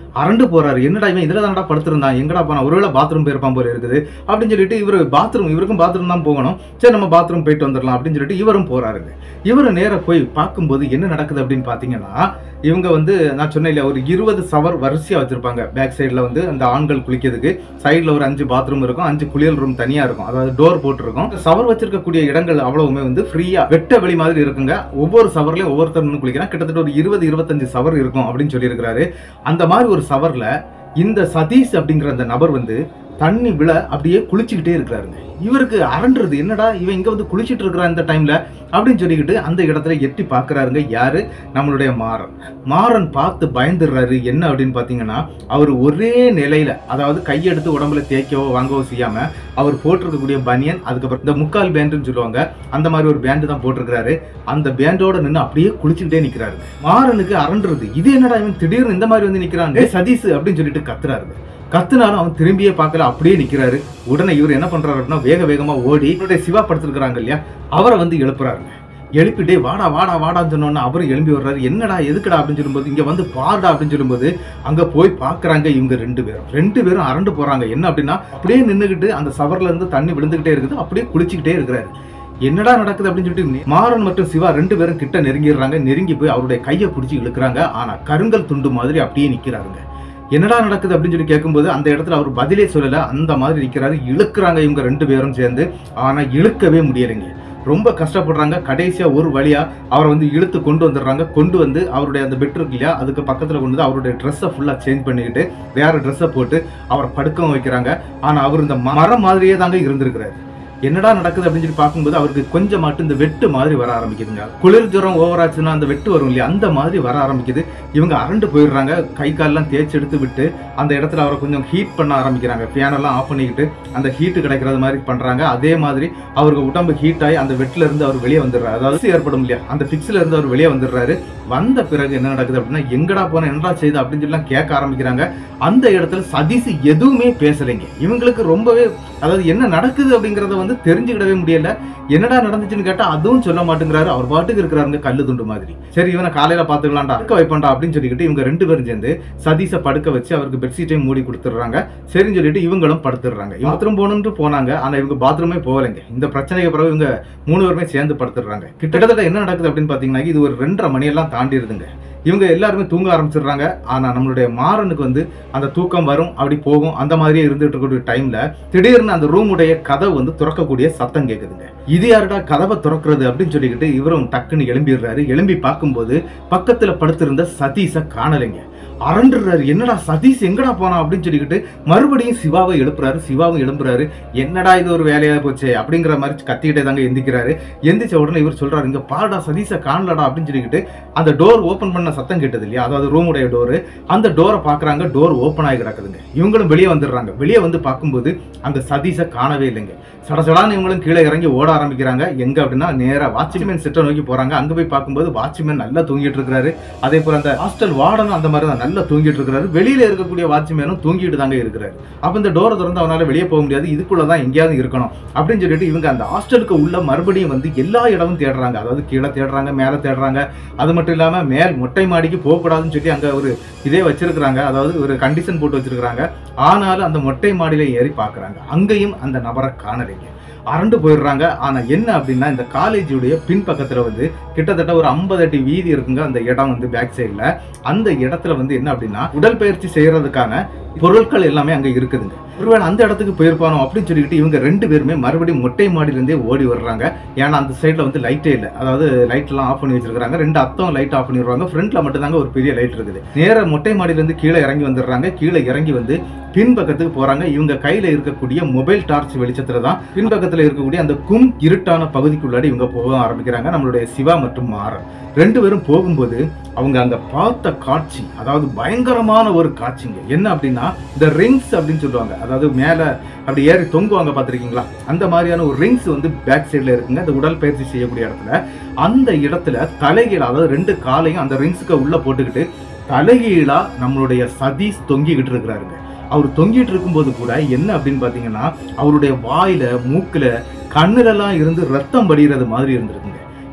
A: அரண்டு போறாரு என்னடா இவன் இதுல தானடா படுத்திருந்தான் எங்கடா போனா ஒருவேளை பாத்ரூம் போயிருப்பான் போல இருக்குது அப்படின்னு சொல்லிட்டு இவர் பாத்ரூம் இவருக்கும் பாத்ரூம் தான் போகணும் சரி நம்ம பாத்ரூம் போயிட்டு வந்துடலாம் அப்படின்னு சொல்லிட்டு இவரும் போறாருங்க இவரு நேரா போய் பார்க்கும்போது என்ன நடக்குது அப்படின்னு பாத்தீங்கன்னா இவங்க வந்து நான் சொன்னேன் இல்லையா ஒரு இருபது சவர் வரிசையா வச்சிருப்பாங்க பேக் சைடுல வந்து அந்த ஆண்கள் குளிக்கிறதுக்கு சைடுல ஒரு அஞ்சு பாத்ரூம் இருக்கும் அஞ்சு குளியல் ரூம் தனியா இருக்கும் அதாவது டோர் போட்டிருக்கும் சவர் வச்சிருக்கக்கூடிய இடங்கள் அவ்வளவுமே வந்து ஃப்ரீயா வெட்ட வெளி மாதிரி இருக்குங்க ஒவ்வொரு சவர்லயும் ஒவ்வொருத்தர் நின்னு குளிக்கிறான் கிட்டத்தட்ட ஒரு இருபது இருபத்தஞ்சு சவர் இருக்கும் அப்படின்னு சொல்லியிருக்கிறாரு அந்த மாதிரி ஒரு சவர்ல இந்த சதீஷ் அப்படிங்கிற அந்த நபர் வந்து தண்ணி விழ அப்படியே குளிச்சுக்கிட்டே இருக்கிறாருங்க இவருக்கு அரண்டுறது என்னடா இவன் இங்க வந்து குளிச்சிட்டு இருக்கிறான் இந்த டைம்ல அப்படின்னு சொல்லிக்கிட்டு அந்த இடத்துல எட்டி பார்க்கறாருங்க யாரு நம்மளுடைய மாறன் மாறன் பார்த்து பயந்துடுறாரு என்ன அப்படின்னு பாத்தீங்கன்னா அவர் ஒரே நிலையில அதாவது கையெடுத்து உடம்புல தேய்க்கவோ வாங்கவோ செய்யாம அவர் போட்டிருக்கக்கூடிய பனியன் அதுக்கப்புறம் இந்த முக்கால் பேண்டுன்னு சொல்லுவாங்க அந்த மாதிரி ஒரு பேண்டு தான் போட்டிருக்கிறாரு அந்த பேண்டோட நின்று அப்படியே குளிச்சுக்கிட்டே நிக்கிறாரு மாறனுக்கு அரண்டுறது இது என்னடா இவன் திடீர்னு இந்த மாதிரி வந்து நிக்கிறாங்க சதீஷ் அப்படின்னு சொல்லிட்டு கத்துறாருங்க கத்துனாலும் அவன் திரும்பியே பார்க்கல அப்படியே நிக்கிறாரு உடனே இவர் என்ன பண்றாரு அப்படின்னா வேக வேகமா ஓடி இவருடைய சிவா படுத்திருக்கிறாங்க இல்லையா அவரை வந்து எழுப்புறாருங்க எழுப்பிட்டே வாடா வாடா வாடான்னு சொன்னோன்னா அவரும் எழும்பி வர்றாரு என்னடா எதுக்குடா அப்படின்னு சொல்லும்போது இங்க வந்து பாருடா அப்படின்னு சொல்லும்போது அங்க போய் பாக்குறாங்க இவங்க ரெண்டு பேரும் ரெண்டு பேரும் அரண்டு போறாங்க என்ன அப்படின்னா அப்படியே நின்னுகிட்டு அந்த சவர்ல இருந்து தண்ணி விழுந்துகிட்டே இருக்குது அப்படியே குளிச்சுக்கிட்டே இருக்கிறாரு என்னடா நடக்குது அப்படின்னு சொல்லிட்டு மாறன் மற்றும் சிவா ரெண்டு பேரும் கிட்ட நெருங்கிடுறாங்க நெருங்கி போய் அவருடைய கையை பிடிச்சி இழுக்கிறாங்க ஆனா கருங்கல் துண்டு மாதிரி அப்படியே நிக்கிறாருங்க என்னடா நடக்குது அப்படின்னு சொல்லி கேட்கும்போது அந்த இடத்துல அவர் பதிலே சொல்லல அந்த மாதிரி நிக்கிறாரு இழுக்கிறாங்க இவங்க ரெண்டு பேரும் சேர்ந்து ஆனா இழுக்கவே முடியலைங்க ரொம்ப கஷ்டப்படுறாங்க கடைசியா ஒரு வழியா அவரை வந்து இழுத்து கொண்டு வந்துடுறாங்க கொண்டு வந்து அவருடைய அந்த பெட் இருக்கு இல்லையா அதுக்கு பக்கத்துல கொண்டு வந்து அவருடைய ட்ரெஸ்ஸை ஃபுல்லா சேஞ்ச் பண்ணிக்கிட்டு வேற ட்ரெஸ்ஸை போட்டு அவரை படுக்கவும் வைக்கிறாங்க ஆனா அவர் இந்த மரம் மாதிரியே தாங்க இருந்திருக்கிறாரு என்னடா நடக்குது அப்படின்னு சொல்லி பார்க்கும்போது அவருக்கு கொஞ்சம் மட்டும் இந்த வெட்டு மாதிரி வர ஆரம்பிக்குதுங்க குளிர் ஜுரம் ஓவர் ஆச்சுன்னா அந்த வெட்டு வரும் இல்லையா அந்த மாதிரி வர ஆரம்பிக்குது இவங்க அரண்டு போயிடுறாங்க கை கால்லாம் தேய்ச்சி எடுத்து விட்டு அந்த இடத்துல அவரை கொஞ்சம் ஹீட் பண்ண ஆரம்பிக்கிறாங்க ஃபேன் எல்லாம் ஆஃப் பண்ணிக்கிட்டு அந்த ஹீட்டு கிடைக்கிறது மாதிரி பண்றாங்க அதே மாதிரி அவருக்கு உடம்பு ஹீட் ஆகி அந்த வெட்டில இருந்து அவர் வெளியே வந்துடுறாரு அதாவது ஏற்படும் இல்லையா அந்த ஃபிக்ஸ்ல இருந்து அவர் வெளியே வந்துடுறாரு வந்த பிறகு என்ன நடக்குது அப்படின்னா எங்கடா போன என்னடா செய்து அப்படின்னு சொல்லி கேட்க ஆரம்பிக்கிறாங்க அந்த இடத்துல சதீஷ் எதுவுமே பேசலைங்க இவங்களுக்கு ரொம்பவே அதாவது என்ன நடக்குது அப்படிங்கறத வந்து தெரிஞ்சுக்கிடவே முடியல என்னடா நடந்துச்சுன்னு கேட்டா அதுவும் சொல்ல மாட்டேங்கிறாரு அவர் பாட்டுக்கு இருக்கிறாருங்க கல்லு துண்டு மாதிரி சரி இவனை காலையில பாத்துக்கலாம்டா படுக்க வைப்பான்டா அப்படின்னு சொல்லிக்கிட்டு இவங்க ரெண்டு பேரும் சேர்ந்து சதீஷை படுக்க வச்சு அவருக்கு பெட்ஷீட்டையும் மூடி கொடுத்துடுறாங்க சரின்னு சொல்லிட்டு இவங்களும் படுத்துடுறாங்க பாத்ரூம் போகணும்னு போனாங்க ஆனா இவங்க பாத்ரூமே போகலைங்க இந்த பிரச்சனைக்கு பிறகு இவங்க மூணு பேருமே சேர்ந்து படுத்துடுறாங்க கிட்டத்தட்ட என்ன நடக்குது அப்படின்னு பாத்தீங்கன்னா இது ஒரு ரெண்டரை மணி எல்லாம் தாண்டிடுதுங்க இவங்க எல்லாருமே தூங்க ஆரம்பிச்சிடுறாங்க ஆனா நம்மளுடைய மாறனுக்கு வந்து அந்த தூக்கம் வரும் அப்படி போகும் அந்த மாதிரியே இருந்துட்டு இருக்கக்கூடிய டைம்ல திடீர்னு அந்த ரூமுடைய கதவு வந்து திறக்கக்கூடிய சத்தம் கேக்குதுங்க இது யாருடா கதவை திறக்கிறது அப்படின்னு சொல்லிக்கிட்டு இவரும் டக்குன்னு எழும்பிடுறாரு எழும்பி பார்க்கும்போது பக்கத்துல படுத்திருந்த சதீஷை காணலைங்க அரண்டுறாரு என்னடா சதீஷ் எங்கடா போனா அப்படின்னு சொல்லிக்கிட்டு மறுபடியும் சிவாவை எழுப்புறாரு சிவாவும் எழுப்புறாரு என்னடா இது ஒரு வேலையா போச்சே அப்படிங்கிற மாதிரி கத்திக்கிட்டே தாங்க எந்திக்கிறாரு எந்திரிச்ச உடனே இவர் சொல்றாரு இங்க பாருடா சதீஷை காணலடா அப்படின்னு சொல்லிக்கிட்டு அந்த டோர் ஓபன் பண்ண சத்தம் கேட்டது இல்லையா அதாவது ரூமுடைய டோரு அந்த டோரை பாக்குறாங்க டோர் ஓபன் ஆகி கிடக்குதுங்க இவங்களும் வெளியே வந்துடுறாங்க வெளியே வந்து பார்க்கும்போது அங்க சதீஷை காணவே இல்லைங்க சடசடான்னு இவங்களும் கீழே இறங்கி ஓட ஆரம்பிக்கிறாங்க எங்க அப்படின்னா நேரா வாட்ச்மேன் செட்டை நோக்கி போறாங்க அங்க போய் பார்க்கும்போது வாட்ச்மேன் நல்லா தூங்கிட்டு இருக்காரு அதே போல அந்த ஹாஸ்டல் வார்டனும் அந்த மாதிரி தான் நல்லா தூங்கிட்டு இருக்காரு வெளியில இருக்கக்கூடிய வாட்ச்மேனும் தூங்கிட்டு தாங்க இருக்கிறாரு அப்ப இந்த டோரை திறந்து அவனால வெளியே போக முடியாது இதுக்குள்ளதான் எங்கேயாவது இருக்கணும் அப்படின்னு சொல்லிட்டு இவங்க அந்த ஹாஸ்டலுக்கு உள்ள மறுபடியும் வந்து எல்லா இடமும் தேடுறாங்க அதாவது கீழே தேடுறாங்க மேலே தேடுறாங்க அது மட்டும் இல்லாம மேல் மொட்டை மாடிக்கு போகக்கூடாதுன்னு சொல்லி அங்க ஒரு இதே வச்சிருக்கிறாங்க அதாவது ஒரு கண்டிஷன் போட்டு வச்சிருக்கிறாங்க ஆனாலும் அந்த மொட்டை மாடியில ஏறி பார்க்கறாங்க அங்கேயும் அந்த நபரை காணலைங்க அரண்டு போயிடுறாங்க ஆனா என்ன அப்படின்னா இந்த காலேஜுடைய பின்பக்கத்துல வந்து கிட்டத்தட்ட ஒரு 50 அடி வீதி இருக்குங்க அந்த இடம் வந்து பேக் சைடுல அந்த இடத்துல வந்து என்ன அப்படின்னா உடற்பயிற்சி செய்யறதுக்கான பொருட்கள் எல்லாமே அங்க இருக்குதுங்க ஒருவேளை அந்த இடத்துக்கு போயிருப்பானோ அப்படின்னு சொல்லிக்கிட்டு இவங்க ரெண்டு பேருமே மறுபடியும் மொட்டை மாடியிலிருந்தே ஓடி வர்றாங்க ஏன்னா அந்த சைடுல வந்து லைட்டே இல்லை அதாவது லைட் எல்லாம் ஆஃப் பண்ணி வச்சிருக்காங்க ரெண்டு அத்தம் லைட் ஆஃப் பண்ணிடுவாங்க ஃப்ரண்ட்ல மட்டும் தாங்க ஒரு பெரிய லைட் இருக்குது நேரா மொட்டை மாடியிலிருந்து கீழே இறங்கி வந்துடுறாங்க கீழே இறங்கி வந்து பின்பக்கத்துக்கு போறாங்க இவங்க கையில இருக்கக்கூடிய மொபைல் டார்ச் வெளிச்சத்துல தான் பின்பக்கத்துல இருக்கக்கூடிய அந்த கும் இருட்டான பகுதிக்குள்ளாடி இவங்க போக ஆரம்பிக்கிறாங்க நம்மளுடைய சிவா மற்றும் மாறன் ரெண்டு பேரும் போகும்போது அவங்க அங்க பார்த்த காட்சி அதாவது பயங்கரமான ஒரு காட்சிங்க என்ன அப்படின்னா இந்த ரிங்ஸ் அப்படின்னு சொல்லுவாங்க அதாவது மேல அப்படி ஏறி தொங்குவாங்க பார்த்திருக்கீங்களா அந்த மாதிரியான ஒரு ரிங்ஸ் வந்து பேக் சைடுல இருக்குங்க அந்த உடற்பயிற்சி செய்யக்கூடிய இடத்துல அந்த இடத்துல தலைகீழ அதாவது ரெண்டு காலையும் அந்த ரிங்ஸுக்கு உள்ள போட்டுக்கிட்டு தலைகீழா நம்மளுடைய சதீஷ் தொங்கிக்கிட்டு இருக்கிறாருங்க அவர் தொங்கிட்டு இருக்கும்போது கூட என்ன அப்படின்னு பாத்தீங்கன்னா அவருடைய வாயில மூக்குல கண்ணுலலாம் இருந்து ரத்தம் வடிகிறது மாதிரி இருந்திருக்குங்க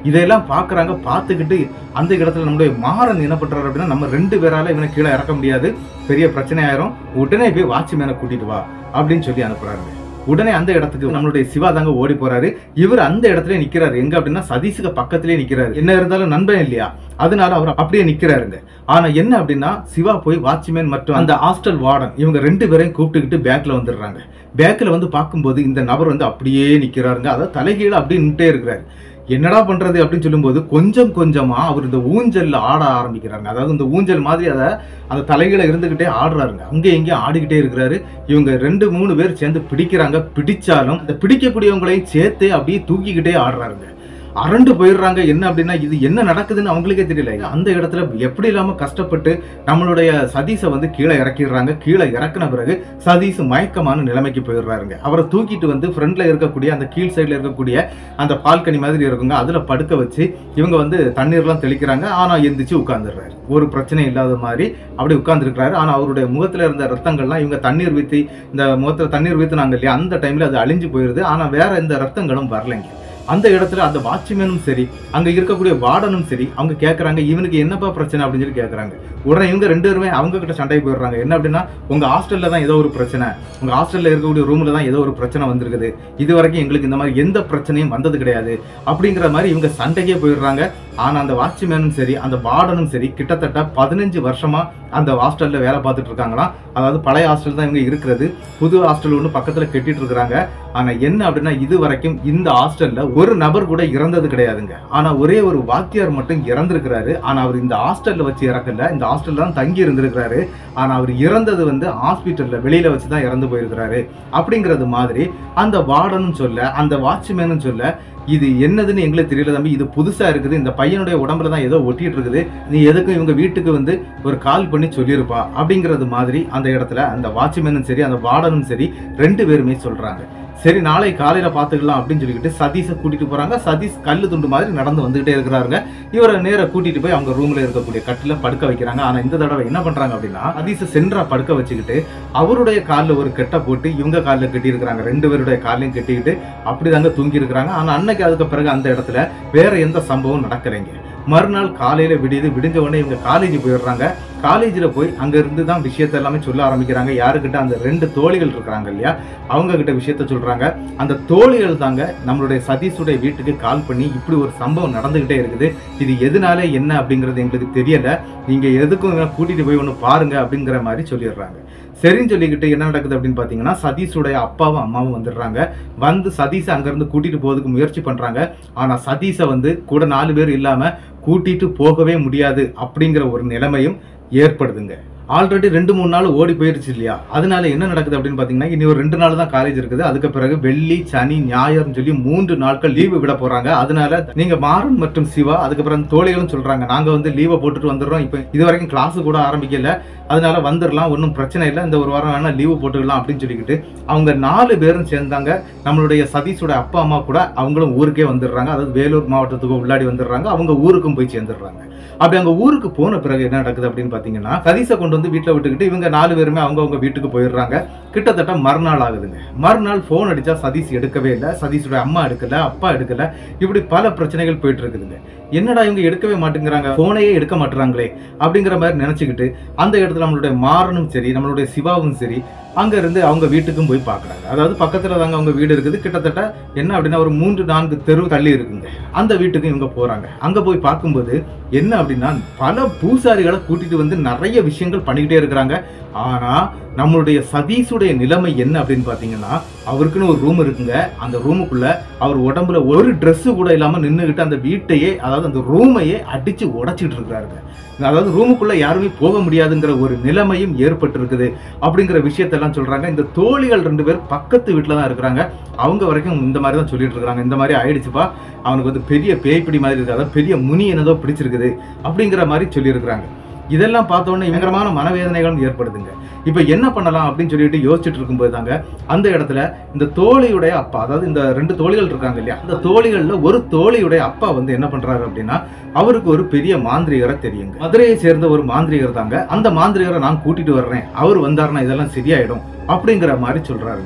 A: இதையெல்லாம் பார்க்கறாங்க பார்த்துக்கிட்டு அந்த இடத்துல நம்மளுடைய மாறன் என்ன பண்றாரு அப்படின்னா நம்ம ரெண்டு பேரால இவனை கீழே இறக்க முடியாது பெரிய பிரச்சனை ஆயிரும் உடனே போய் வாட்ச்மேனை கூட்டிட்டு வா அப்படின்னு சொல்லி அனுப்புறாரு உடனே அந்த இடத்துக்கு நம்மளுடைய சிவா தாங்க ஓடி போறாரு இவர் அந்த இடத்துல நிக்கிறாரு எங்க அப்படின்னா சதீஷுக்கு பக்கத்திலே நிக்கிறாரு என்ன இருந்தாலும் நண்பன் இல்லையா அதனால அவர் அப்படியே நிக்கிறாருங்க ஆனா என்ன அப்படின்னா சிவா போய் வாட்ச்மேன் மற்றும் அந்த ஹாஸ்டல் வார்டன் இவங்க ரெண்டு பேரையும் கூப்பிட்டுக்கிட்டு பேக்ல வந்துடுறாங்க பேக்ல வந்து பார்க்கும்போது இந்த நபர் வந்து அப்படியே நிக்கிறாருங்க அதாவது தலைகீழ அப்படியே நின்ட்டே இருக்கிறாரு என்னடா பண்றது அப்படின்னு சொல்லும்போது கொஞ்சம் கொஞ்சமா அவர் இந்த ஊஞ்சல்ல ஆட ஆரம்பிக்கிறாங்க அதாவது இந்த ஊஞ்சல் மாதிரி அதை அந்த தலைகீழ இருந்துகிட்டே ஆடுறாருங்க அங்கே இங்கேயும் ஆடிக்கிட்டே இருக்கிறாரு இவங்க ரெண்டு மூணு பேர் சேர்ந்து பிடிக்கிறாங்க பிடிச்சாலும் இந்த பிடிக்கக்கூடியவங்களையும் சேர்த்து அப்படியே தூக்கிக்கிட்டே ஆடுறாருங்க அரண்டு போயிடுறாங்க என்ன அப்படின்னா இது என்ன நடக்குதுன்னு அவங்களுக்கே தெரியல அந்த இடத்துல எப்படி இல்லாம கஷ்டப்பட்டு நம்மளுடைய சதீஷை வந்து கீழே இறக்கிடுறாங்க கீழே இறக்குன பிறகு சதீஷ் மயக்கமான நிலைமைக்கு போயிடுறாருங்க அவரை தூக்கிட்டு வந்து ஃப்ரண்ட்ல இருக்கக்கூடிய அந்த கீழ் சைடுல இருக்கக்கூடிய அந்த பால்கனி மாதிரி இருக்குங்க அதுல படுக்க வச்சு இவங்க வந்து தண்ணீர்லாம் தெளிக்கிறாங்க ஆனா எந்திரிச்சு உட்கார்ந்துடுறாரு ஒரு பிரச்சனை இல்லாத மாதிரி அப்படி உட்கார்ந்துருக்கிறாரு ஆனா அவருடைய முகத்துல இருந்த ரத்தங்கள்லாம் இவங்க தண்ணீர் ஊத்தி இந்த முகத்துல தண்ணீர் ஊத்துனாங்க இல்லையா அந்த டைம்ல அது அழிஞ்சு போயிருது ஆனா வேற எந்த ரத்தங்களும் வரலைங்க அந்த இடத்துல அந்த வாட்ச்மேனும் சரி அங்க இருக்கக்கூடிய வார்டனும் சரி அவங்க கேக்குறாங்க இவனுக்கு என்னப்பா பிரச்சனை அப்படின்னு சொல்லி கேக்குறாங்க உடனே இவங்க ரெண்டு பேருமே அவங்க கிட்ட சண்டை போயிடுறாங்க என்ன அப்படின்னா உங்க ஹாஸ்டல்ல தான் ஏதோ ஒரு பிரச்சனை உங்க ஹாஸ்டல்ல இருக்கக்கூடிய ரூம்ல தான் ஏதோ ஒரு பிரச்சனை வந்திருக்குது இது வரைக்கும் எங்களுக்கு இந்த மாதிரி எந்த பிரச்சனையும் வந்தது கிடையாது அப்படிங்கிற மாதிரி இவங்க சண்டைக்கே போயிடுறாங்க ஆனா அந்த வாட்ச்மேனும் சரி அந்த வார்டனும் சரி கிட்டத்தட்ட பதினஞ்சு வருஷமா அந்த ஹாஸ்டல்ல வேலை பார்த்துட்டு இருக்காங்களாம் அதாவது பழைய ஹாஸ்டல் தான் இவங்க இருக்கிறது புது ஹாஸ்டல் ஒன்று பக்கத்துல கட்டிட்டு இருக்கிறாங்க ஆனா என்ன அப்படின்னா இது வரைக்கும் இந்த ஹாஸ்டல்ல ஒரு நபர் கூட இறந்தது கிடையாதுங்க ஆனா ஒரே ஒரு வாத்தியார் மட்டும் இறந்திருக்கிறாரு ஆனா அவர் இந்த ஹாஸ்டல்ல வச்சு இறக்கல இந்த ஹாஸ்டல்ல தான் தங்கி இருந்திருக்கிறாரு ஆனா அவர் இறந்தது வந்து ஹாஸ்பிட்டல்ல வெளியில வச்சு தான் இறந்து போயிருக்கிறாரு அப்படிங்கிறது மாதிரி அந்த வார்டனும் சொல்ல அந்த வாட்ச்மேனும் சொல்ல இது என்னதுன்னு எங்களுக்கு தெரியல தம்பி இது புதுசா இருக்குது இந்த பையனுடைய உடம்புல தான் ஏதோ ஒட்டிட்டு இருக்குது நீ எதுக்கும் இவங்க வீட்டுக்கு வந்து ஒரு கால் பண்ணி சொல்லியிருப்பா அப்படிங்கிறது மாதிரி அந்த இடத்துல அந்த வாட்ச்மேனும் சரி அந்த வார்டனும் சரி ரெண்டு பேருமே சொல்றாங்க சரி நாளை காலையில பாத்துக்கலாம் அப்படின்னு சொல்லிக்கிட்டு சதீஷை கூட்டிட்டு போறாங்க சதீஷ் கல்லு துண்டு மாதிரி நடந்து வந்துகிட்டே இருக்கிறாருங்க இவரை நேரா கூட்டிட்டு போய் அவங்க ரூம்ல இருக்கக்கூடிய கட்டில படுக்க வைக்கிறாங்க ஆனா இந்த தடவை என்ன பண்றாங்க அப்படின்னா சதீஷை சென்றா படுக்க வச்சுக்கிட்டு அவருடைய காலில் ஒரு கெட்டை போட்டு இவங்க காலில் கட்டி இருக்கிறாங்க ரெண்டு பேருடைய காலையும் கட்டிக்கிட்டு அப்படிதாங்க தூங்கி இருக்கிறாங்க ஆனா அன்னைக்கு அதுக்கு பிறகு அந்த இடத்துல வேற எந்த சம்பவம் நடக்கலைங்க மறுநாள் காலையில விடியுது விடிஞ்ச உடனே இவங்க காலேஜ் போயிடுறாங்க காலேஜில் போய் அங்க இருந்து தான் விஷயத்த எல்லாமே சொல்ல ஆரம்பிக்கிறாங்க யாருக்கிட்ட அந்த ரெண்டு தோழிகள் இருக்கிறாங்க இல்லையா அவங்க கிட்ட விஷயத்த சொல்றாங்க அந்த தோழிகள் தாங்க நம்மளுடைய சதீஷுடைய வீட்டுக்கு கால் பண்ணி இப்படி ஒரு சம்பவம் நடந்துகிட்டே இருக்குது இது எதனால என்ன அப்படிங்கிறது எங்களுக்கு தெரியல நீங்க எதுக்கும் இவனை கூட்டிட்டு போய் ஒன்று பாருங்க அப்படிங்கிற மாதிரி சொல்லிடுறாங்க சரின்னு சொல்லிக்கிட்டு என்ன நடக்குது அப்படின்னு பார்த்தீங்கன்னா சதீஷுடைய அப்பாவும் அம்மாவும் வந்துடுறாங்க வந்து சதீஷை அங்கேருந்து கூட்டிட்டு போறதுக்கு முயற்சி பண்றாங்க ஆனா சதீஷை வந்து கூட நாலு பேர் இல்லாம கூட்டிட்டு போகவே முடியாது அப்படிங்கிற ஒரு நிலைமையும் ஏற்படுதுங்க ஆல்ரெடி ரெண்டு மூணு நாள் ஓடி போயிருச்சு இல்லையா அதனால என்ன நடக்குது அப்படின்னு பார்த்தீங்கன்னா இனி ஒரு ரெண்டு நாள் தான் காலேஜ் இருக்குது அதுக்கு பிறகு வெள்ளி சனி ஞாயிறுன்னு சொல்லி மூன்று நாட்கள் லீவு விட போறாங்க அதனால நீங்க மாறன் மற்றும் சிவா அதுக்கப்புறம் தோழிகளும் சொல்றாங்க நாங்க வந்து லீவை போட்டுட்டு வந்துடுறோம் இப்போ இது வரைக்கும் கிளாஸ் கூட ஆரம்பிக்கல அதனால வந்துடலாம் ஒன்றும் பிரச்சனை இல்லை இந்த ஒரு வாரம் வேணா லீவு போட்டுக்கலாம் அப்படின்னு சொல்லிக்கிட்டு அவங்க நாலு பேரும் சேர்ந்தாங்க நம்மளுடைய சதீஷோட அப்பா அம்மா கூட அவங்களும் ஊருக்கே வந்துடுறாங்க அதாவது வேலூர் மாவட்டத்துக்கு உள்ளாடி வந்துடுறாங்க அவங்க ஊருக்கும் போய் சேர்ந்துடுறாங்க அப்படி அங்க ஊருக்கு போன பிறகு என்ன நடக்குது அப்படின்னு பாத்தீங்கன்னா சதீஷை கொண்டு வந்து வீட்டுல விட்டுக்கிட்டு இவங்க நாலு பேருமே அவங்கவங்க வீட்டுக்கு போயிடுறாங்க கிட்டத்தட்ட மறுநாள் ஆகுதுங்க மறுநாள் ஃபோன் அடிச்சா சதீஷ் எடுக்கவே இல்லை சதீஷோட அம்மா எடுக்கல அப்பா எடுக்கல இப்படி பல பிரச்சனைகள் போயிட்டு இருக்குதுங்க என்னடா இவங்க எடுக்கவே மாட்டேங்கிறாங்க போனையே எடுக்க மாட்டுறாங்களே அப்படிங்கிற மாதிரி நினைச்சுக்கிட்டு அந்த இடத்துல நம்மளுடைய மாறனும் சரி நம்மளுடைய சிவாவும் சரி அங்க இருந்து அவங்க வீட்டுக்கும் போய் பார்க்கறாங்க அதாவது பக்கத்துல தாங்க அவங்க வீடு இருக்குது கிட்டத்தட்ட என்ன அப்படின்னா ஒரு மூன்று நான்கு தெரு தள்ளி இருக்குங்க அந்த வீட்டுக்கும் இவங்க போறாங்க அங்க போய் பார்க்கும்போது என்ன அப்படின்னா பல பூசாரிகளை கூட்டிட்டு வந்து நிறைய விஷயங்கள் பண்ணிக்கிட்டே இருக்கிறாங்க ஆனா நம்மளுடைய சதீஷுடைய நிலைமை என்ன அப்படின்னு பாத்தீங்கன்னா அவருக்குன்னு ஒரு ரூம் இருக்குங்க அந்த ரூமுக்குள்ள அவர் உடம்புல ஒரு Dress கூட இல்லாம நின்றுகிட்டு அந்த வீட்டையே அதாவது அந்த ரூமையே அடிச்சு உடைச்சிட்டு இருக்கிறாருங்க அதாவது ரூமுக்குள்ள யாருமே போக முடியாதுங்கிற ஒரு நிலைமையும் ஏற்பட்டு இருக்குது அப்படிங்கிற விஷயத்தெல்லாம் சொல்றாங்க இந்த தோழிகள் ரெண்டு பேர் பக்கத்து வீட்டில் தான் இருக்கிறாங்க அவங்க வரைக்கும் இந்த மாதிரி தான் சொல்லிட்டு இருக்காங்க இந்த மாதிரி ஆயிடுச்சுப்பா அவனுக்கு வந்து பெரிய பேய்ப்பிடி மாதிரி இருக்கு அதாவது பெரிய முனி என்னதோ பிடிச்சிருக்குது அப்படிங்கிற மாதிரி சொல்லியிருக்கிறாங்க இதெல்லாம் பார்த்த உடனே பயங்கரமான மனவேதனைகளும் ஏற்படுதுங்க இப்போ என்ன பண்ணலாம் அப்படின்னு சொல்லிட்டு யோசிச்சுட்டு இருக்கும்போது தாங்க அந்த இடத்துல இந்த தோழியுடைய அப்பா அதாவது இந்த ரெண்டு தோழிகள் இருக்காங்க இல்லையா அந்த தோழிகள்ல ஒரு தோழியுடைய அப்பா வந்து என்ன பண்றாரு அப்படின்னா அவருக்கு ஒரு பெரிய மாந்திரிகரை தெரியுங்க மதுரையை சேர்ந்த ஒரு மாந்திரிகர் தாங்க அந்த மாந்திரிகரை நான் கூட்டிட்டு வர்றேன் அவர் வந்தாருன்னா இதெல்லாம் சரியாயிடும் அப்படிங்கிற மாதிரி சொல்றாருங்க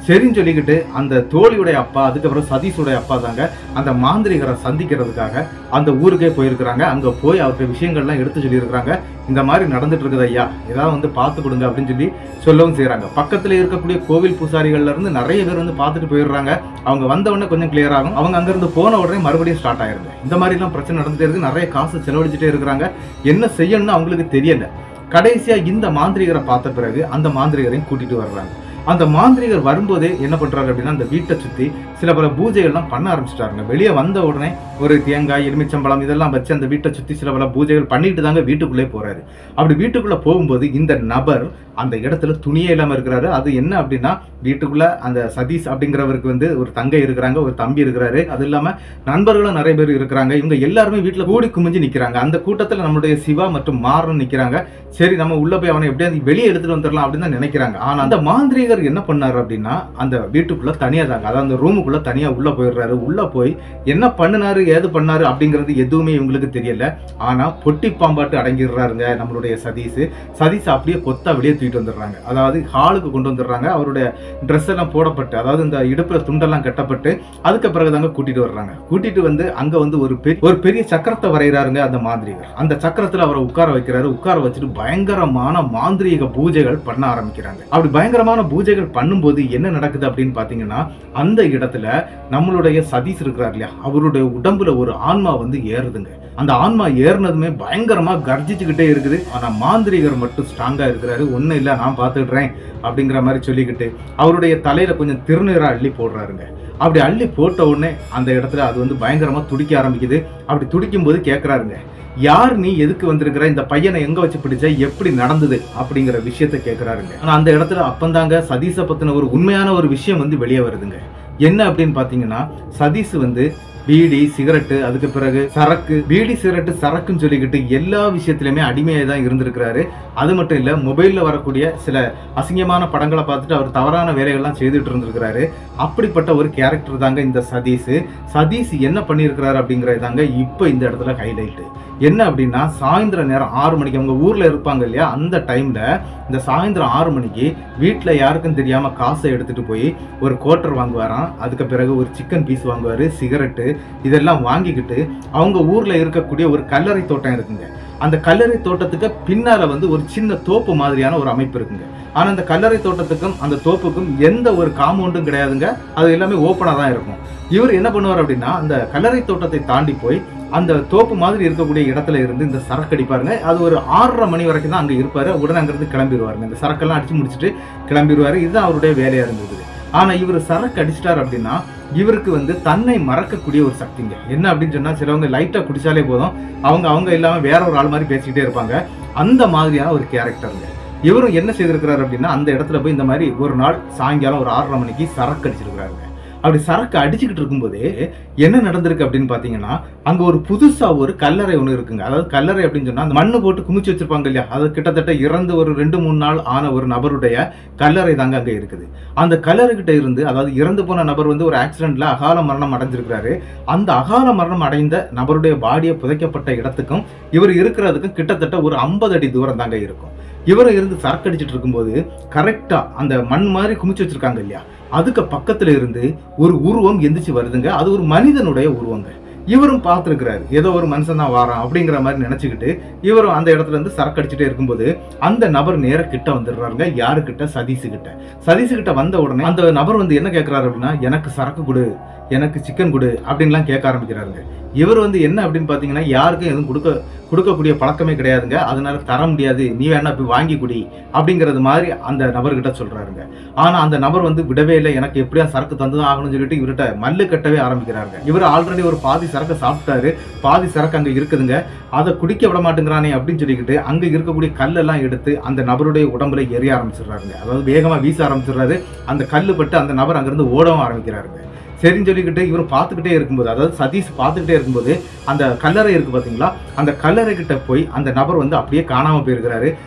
A: சரின்னு சொல்லிக்கிட்டு அந்த தோழியுடைய அப்பா அதுக்கப்புறம் சதீஷுடைய அப்பா தாங்க அந்த மாந்திரிகரை சந்திக்கிறதுக்காக அந்த ஊருக்கே போயிருக்கிறாங்க அங்க போய் அவர்கிட்ட விஷயங்கள்லாம் எடுத்து சொல்லியிருக்கிறாங்க இந்த மாதிரி நடந்துட்டு இருக்குது ஐயா ஏதாவது வந்து பார்த்து கொடுங்க அப்படின்னு சொல்லி சொல்லவும் செய்றாங்க பக்கத்துல இருக்கக்கூடிய கோவில் பூசாரிகள்ல இருந்து நிறைய பேர் வந்து பார்த்துட்டு போயிடுறாங்க அவங்க வந்த உடனே கொஞ்சம் கிளியர் ஆகும் அவங்க அங்கிருந்து போன உடனே மறுபடியும் ஸ்டார்ட் ஆயிருங்க இந்த மாதிரி எல்லாம் பிரச்சனை நடந்துட்டே இருக்கு நிறைய காசு செலவழிச்சுட்டே இருக்கிறாங்க என்ன செய்யணும்னு அவங்களுக்கு தெரியல கடைசியா இந்த மாந்திரிகரை பார்த்த பிறகு அந்த மாந்திரிகரையும் கூட்டிட்டு வர்றாங்க அந்த மாந்திரிகர் வரும்போதே என்ன பண்றாரு அப்படின்னா அந்த வீட்டை சுத்தி சில பல பூஜைகள்லாம் பண்ண ஆரம்பிச்சிட்டாருங்க வெளியே வந்த உடனே ஒரு தேங்காய் எலுமிச்சம்பழம் இதெல்லாம் வச்சு அந்த வீட்டை சுத்தி சில பல பூஜைகள் பண்ணிட்டு தாங்க வீட்டுக்குள்ளே போறாரு அப்படி வீட்டுக்குள்ள போகும்போது இந்த நபர் அந்த இடத்துல துணியே இல்லாம இருக்கிறாரு அது என்ன அப்படின்னா வீட்டுக்குள்ள அந்த சதீஷ் அப்படிங்கிறவருக்கு வந்து ஒரு தங்கை இருக்கிறாங்க ஒரு தம்பி இருக்கிறாரு அது இல்லாம நண்பர்களும் நிறைய பேர் இருக்கிறாங்க இவங்க எல்லாருமே வீட்டுல கூடி குமிஞ்சு நிக்கிறாங்க அந்த கூட்டத்துல நம்மளுடைய சிவா மற்றும் மாறன் நிக்கிறாங்க சரி நம்ம உள்ள போய் அவனை எப்படியாவது வெளியே எடுத்துட்டு வந்துடலாம் அப்படின்னு தான் நினைக்கிறாங்க ஆனா அந்த மாந்திரிகர் என்ன பண்ணாரு அப்படின்னா அந்த வீட்டுக்குள்ள தனியா தாங்க அதாவது அந்த ரூமுக்குள்ள தனியா உள்ள போயிடுறாரு உள்ள போய் என்ன பண்ணினாரு ஏது பண்ணாரு அப்படிங்கிறது எதுவுமே இவங்களுக்கு தெரியல ஆனா பொட்டி பாம்பாட்டு அடங்கிடுறாருங்க நம்மளுடைய சதீஷ் சதீஷ் அப்படியே கொத்தா வெளியே தூக்கிட்டு வந்துடுறாங்க அதாவது ஹாலுக்கு கொண்டு வந்துடுறாங்க அவருடைய ட்ரெஸ் எல்லாம் போடப்பட்டு அதாவது இந்த இடுப்புல துண்டெல்லாம் கட்டப்பட்டு அதுக்கு பிறகு தாங்க கூட்டிட்டு வர்றாங்க கூட்டிட்டு வந்து அங்க வந்து ஒரு பெரிய ஒரு பெரிய சக்கரத்தை வரைகிறாருங்க அந்த மாந்திரிகர் அந்த சக்கரத்துல அவரை உட்கார வைக்கிறாரு உட்கார வச்சுட்டு பயங்கரமான மாந்திரீக பூஜைகள் பண்ண ஆரம்பிக்கிறாங்க அப்படி பயங்கரமான பூஜைகள் பண்ணும்போது என்ன நடக்குது அப்படின்னு பாத்தீங்கன்னா அந்த இடத்துல நம்மளுடைய சதீஷ் இருக்கிறார் இல்லையா அவருடைய உடம்புல ஒரு ஆன்மா வந்து ஏறுதுங்க அந்த ஆன்மா ஏறினதுமே பயங்கரமா கர்ஜிச்சுக்கிட்டே இருக்குது ஆனா மாந்திரிகர் மட்டும் ஸ்ட்ராங்கா இருக்கிறாரு ஒண்ணும் இல்ல நான் பாத்துடுறேன் அப்படிங்கிற மாதிரி சொல்லிக்கிட்டு அவருடைய தலையில கொஞ்சம் திருநீரா அள்ளி போடுறாருங்க அப்படி அள்ளி போட்ட உடனே அந்த இடத்துல அது வந்து பயங்கரமா துடிக்க ஆரம்பிக்குது அப்படி துடிக்கும் போது கேக்குறாருங்க யார் நீ எதுக்கு வந்திருக்கிற இந்த பையனை எங்க வச்சு பிடிச்ச எப்படி நடந்தது அப்படிங்கிற விஷயத்த கேக்குறாருங்க ஆனா அந்த இடத்துல அப்பந்தாங்க சதீஷை பத்தின ஒரு உண்மையான ஒரு விஷயம் வந்து வெளியே வருதுங்க என்ன அப்படின்னு பாத்தீங்கன்னா சதீஷ் வந்து பீடி சிகரெட்டு அதுக்கு பிறகு சரக்கு பீடி சிகரெட்டு சரக்குன்னு சொல்லிக்கிட்டு எல்லா விஷயத்திலுமே அடிமையாக தான் இருந்திருக்கிறாரு அது மட்டும் இல்ல மொபைல்ல வரக்கூடிய சில அசிங்கமான படங்களை பார்த்துட்டு அவர் தவறான வேலைகள்லாம் செய்துட்டு இருந்திருக்கிறாரு அப்படிப்பட்ட ஒரு கேரக்டர் தாங்க இந்த சதீஷ் சதீஷ் என்ன பண்ணியிருக்கிறாரு அப்படிங்கிறது தாங்க இப்போ இந்த இடத்துல ஹைலைட் என்ன அப்படின்னா சாயந்தர நேரம் ஆறு மணிக்கு அவங்க ஊர்ல இருப்பாங்க இல்லையா அந்த டைம்ல இந்த சாயந்தரம் ஆறு மணிக்கு வீட்டுல யாருக்கும் தெரியாம காசை எடுத்துட்டு போய் ஒரு கோட்டர் வாங்குவாராம் அதுக்கு பிறகு ஒரு சிக்கன் பீஸ் வாங்குவாரு சிகரெட்டு இதெல்லாம் வாங்கிக்கிட்டு அவங்க ஊர்ல இருக்கக்கூடிய ஒரு கல்லறை தோட்டம் இருக்குங்க அந்த கல்லறை தோட்டத்துக்கு பின்னால வந்து ஒரு சின்ன தோப்பு மாதிரியான ஒரு அமைப்பு இருக்குங்க ஆனா அந்த கல்லறை தோட்டத்துக்கும் அந்த தோப்புக்கும் எந்த ஒரு காம்பவுண்டும் கிடையாதுங்க அது எல்லாமே ஓப்பனா தான் இருக்கும் இவர் என்ன பண்ணுவார் அப்படின்னா அந்த கல்லறை தோட்டத்தை தாண்டி போய் அந்த தோப்பு மாதிரி இருக்கக்கூடிய இடத்துல இருந்து இந்த சரக்கு அடிப்பாருங்க அது ஒரு ஆறரை மணி வரைக்கும் தான் அங்க இருப்பாரு உடனே அங்கிருந்து கிளம்பிடுவாருங்க இந்த சரக்கெல்லாம் அடிச்சு முடிச்சுட்டு கிளம்பிடுவாரு இதுதான் அவருடைய வேலையா இருந்தது ஆனா இவர் சரக்கு அடிச்சிட்டார் அப்படின்னா இவருக்கு வந்து தன்னை மறக்கக்கூடிய ஒரு சக்திங்க என்ன அப்படின்னு சொன்னா சிலவங்க லைட்டா குடிச்சாலே போதும் அவங்க அவங்க இல்லாம வேற ஒரு ஆள் மாதிரி பேசிக்கிட்டே இருப்பாங்க அந்த மாதிரியான ஒரு கேரக்டருங்க இவரும் என்ன செய்திருக்கிறாரு அப்படின்னா அந்த இடத்துல போய் இந்த மாதிரி ஒரு நாள் சாயங்காலம் ஒரு ஆறரை மணிக்கு சரக்கு அடிச்சிருக்கிறாருங்க அப்படி சரக்கு அடிச்சுக்கிட்டு இருக்கும்போதே என்ன நடந்திருக்கு அப்படின்னு பாத்தீங்கன்னா அங்க ஒரு புதுசா ஒரு கல்லறை ஒன்று இருக்குங்க அதாவது கல்லறை அப்படின்னு சொன்னா அந்த மண்ணு போட்டு குமிச்சு வச்சிருப்பாங்க இல்லையா அது கிட்டத்தட்ட இறந்து ஒரு ரெண்டு மூணு நாள் ஆன ஒரு நபருடைய கல்லறை தாங்க அங்க இருக்குது அந்த கல்லறை கிட்ட இருந்து அதாவது இறந்து போன நபர் வந்து ஒரு ஆக்சிடென்ட்ல அகால மரணம் அடைஞ்சிருக்கிறாரு அந்த அகால மரணம் அடைந்த நபருடைய பாடியை புதைக்கப்பட்ட இடத்துக்கும் இவர் இருக்கிறதுக்கும் கிட்டத்தட்ட ஒரு ஐம்பது அடி தூரம் தாங்க இருக்கும் இவரும் இருந்து சரக்கு அடிச்சிட்டு இருக்கும்போது கரெக்டா அந்த மண் மாதிரி குமிச்சு வச்சிருக்காங்க இல்லையா அதுக்கு பக்கத்துல இருந்து ஒரு உருவம் எந்திரிச்சு வருதுங்க அது ஒரு மனிதனுடைய உருவங்க இவரும் பார்த்துருக்கிறாரு ஏதோ ஒரு மனுஷன் தான் வாரான் அப்படிங்கிற மாதிரி நினைச்சுக்கிட்டு இவரும் அந்த இடத்துல இருந்து சரக்கு அடிச்சுட்டே இருக்கும்போது அந்த நபர் நேர கிட்ட வந்துடுறாருங்க யாரு கிட்ட சதீஷு கிட்ட சதீஷு கிட்ட வந்த உடனே அந்த நபர் வந்து என்ன கேட்கிறாரு அப்படின்னா எனக்கு சரக்கு கொடு எனக்கு சிக்கன் கொடு அப்படின்லாம் கேட்க ஆரம்பிக்கிறாருங்க இவர் வந்து என்ன அப்படின்னு பாத்தீங்கன்னா யாருக்கும் எதுவும் கொடுக்க கொடுக்கக்கூடிய பழக்கமே கிடையாதுங்க அதனால தர முடியாது நீ வேணா போய் வாங்கி குடி அப்படிங்கிறது மாதிரி அந்த நபர்கிட்ட சொல்றாருங்க ஆனா அந்த நபர் வந்து விடவே இல்லை எனக்கு எப்படியா சரக்கு தந்துதான் ஆகணும்னு சொல்லிட்டு இவர்கிட்ட மல்லு கட்டவே ஆரம்பிக்கிறாருங்க இவர் ஆல்ரெடி ஒரு பாதி சரக்கு சாப்பிட்டாரு பாதி சரக்கு அங்க இருக்குதுங்க அதை குடிக்க விட மாட்டேங்கிறானே அப்படின்னு சொல்லிக்கிட்டு அங்க இருக்கக்கூடிய கல்லெல்லாம் எடுத்து அந்த நபருடைய உடம்புல எரிய ஆரம்பிச்சிடுறாருங்க அதாவது வேகமா வீச ஆரம்பிச்சிடுறாரு அந்த கல்லு பட்டு அந்த நபர் அங்கிருந்து ஓடவும் ஆரம்பிக்கிறாருங்க சரின்னு சொல்லிக்கிட்டு இவர் பார்த்துக்கிட்டே இருக்கும்போது அதாவது சதீஷ் பார்த்துக்கிட்டே இருக்கும்போது அந்த கல்லறை இருக்கு பாத்தீங்களா அந்த கல்லறை கிட்ட போய் அந்த நபர் வந்து அப்படியே காணாம போயிருக்கிறாரு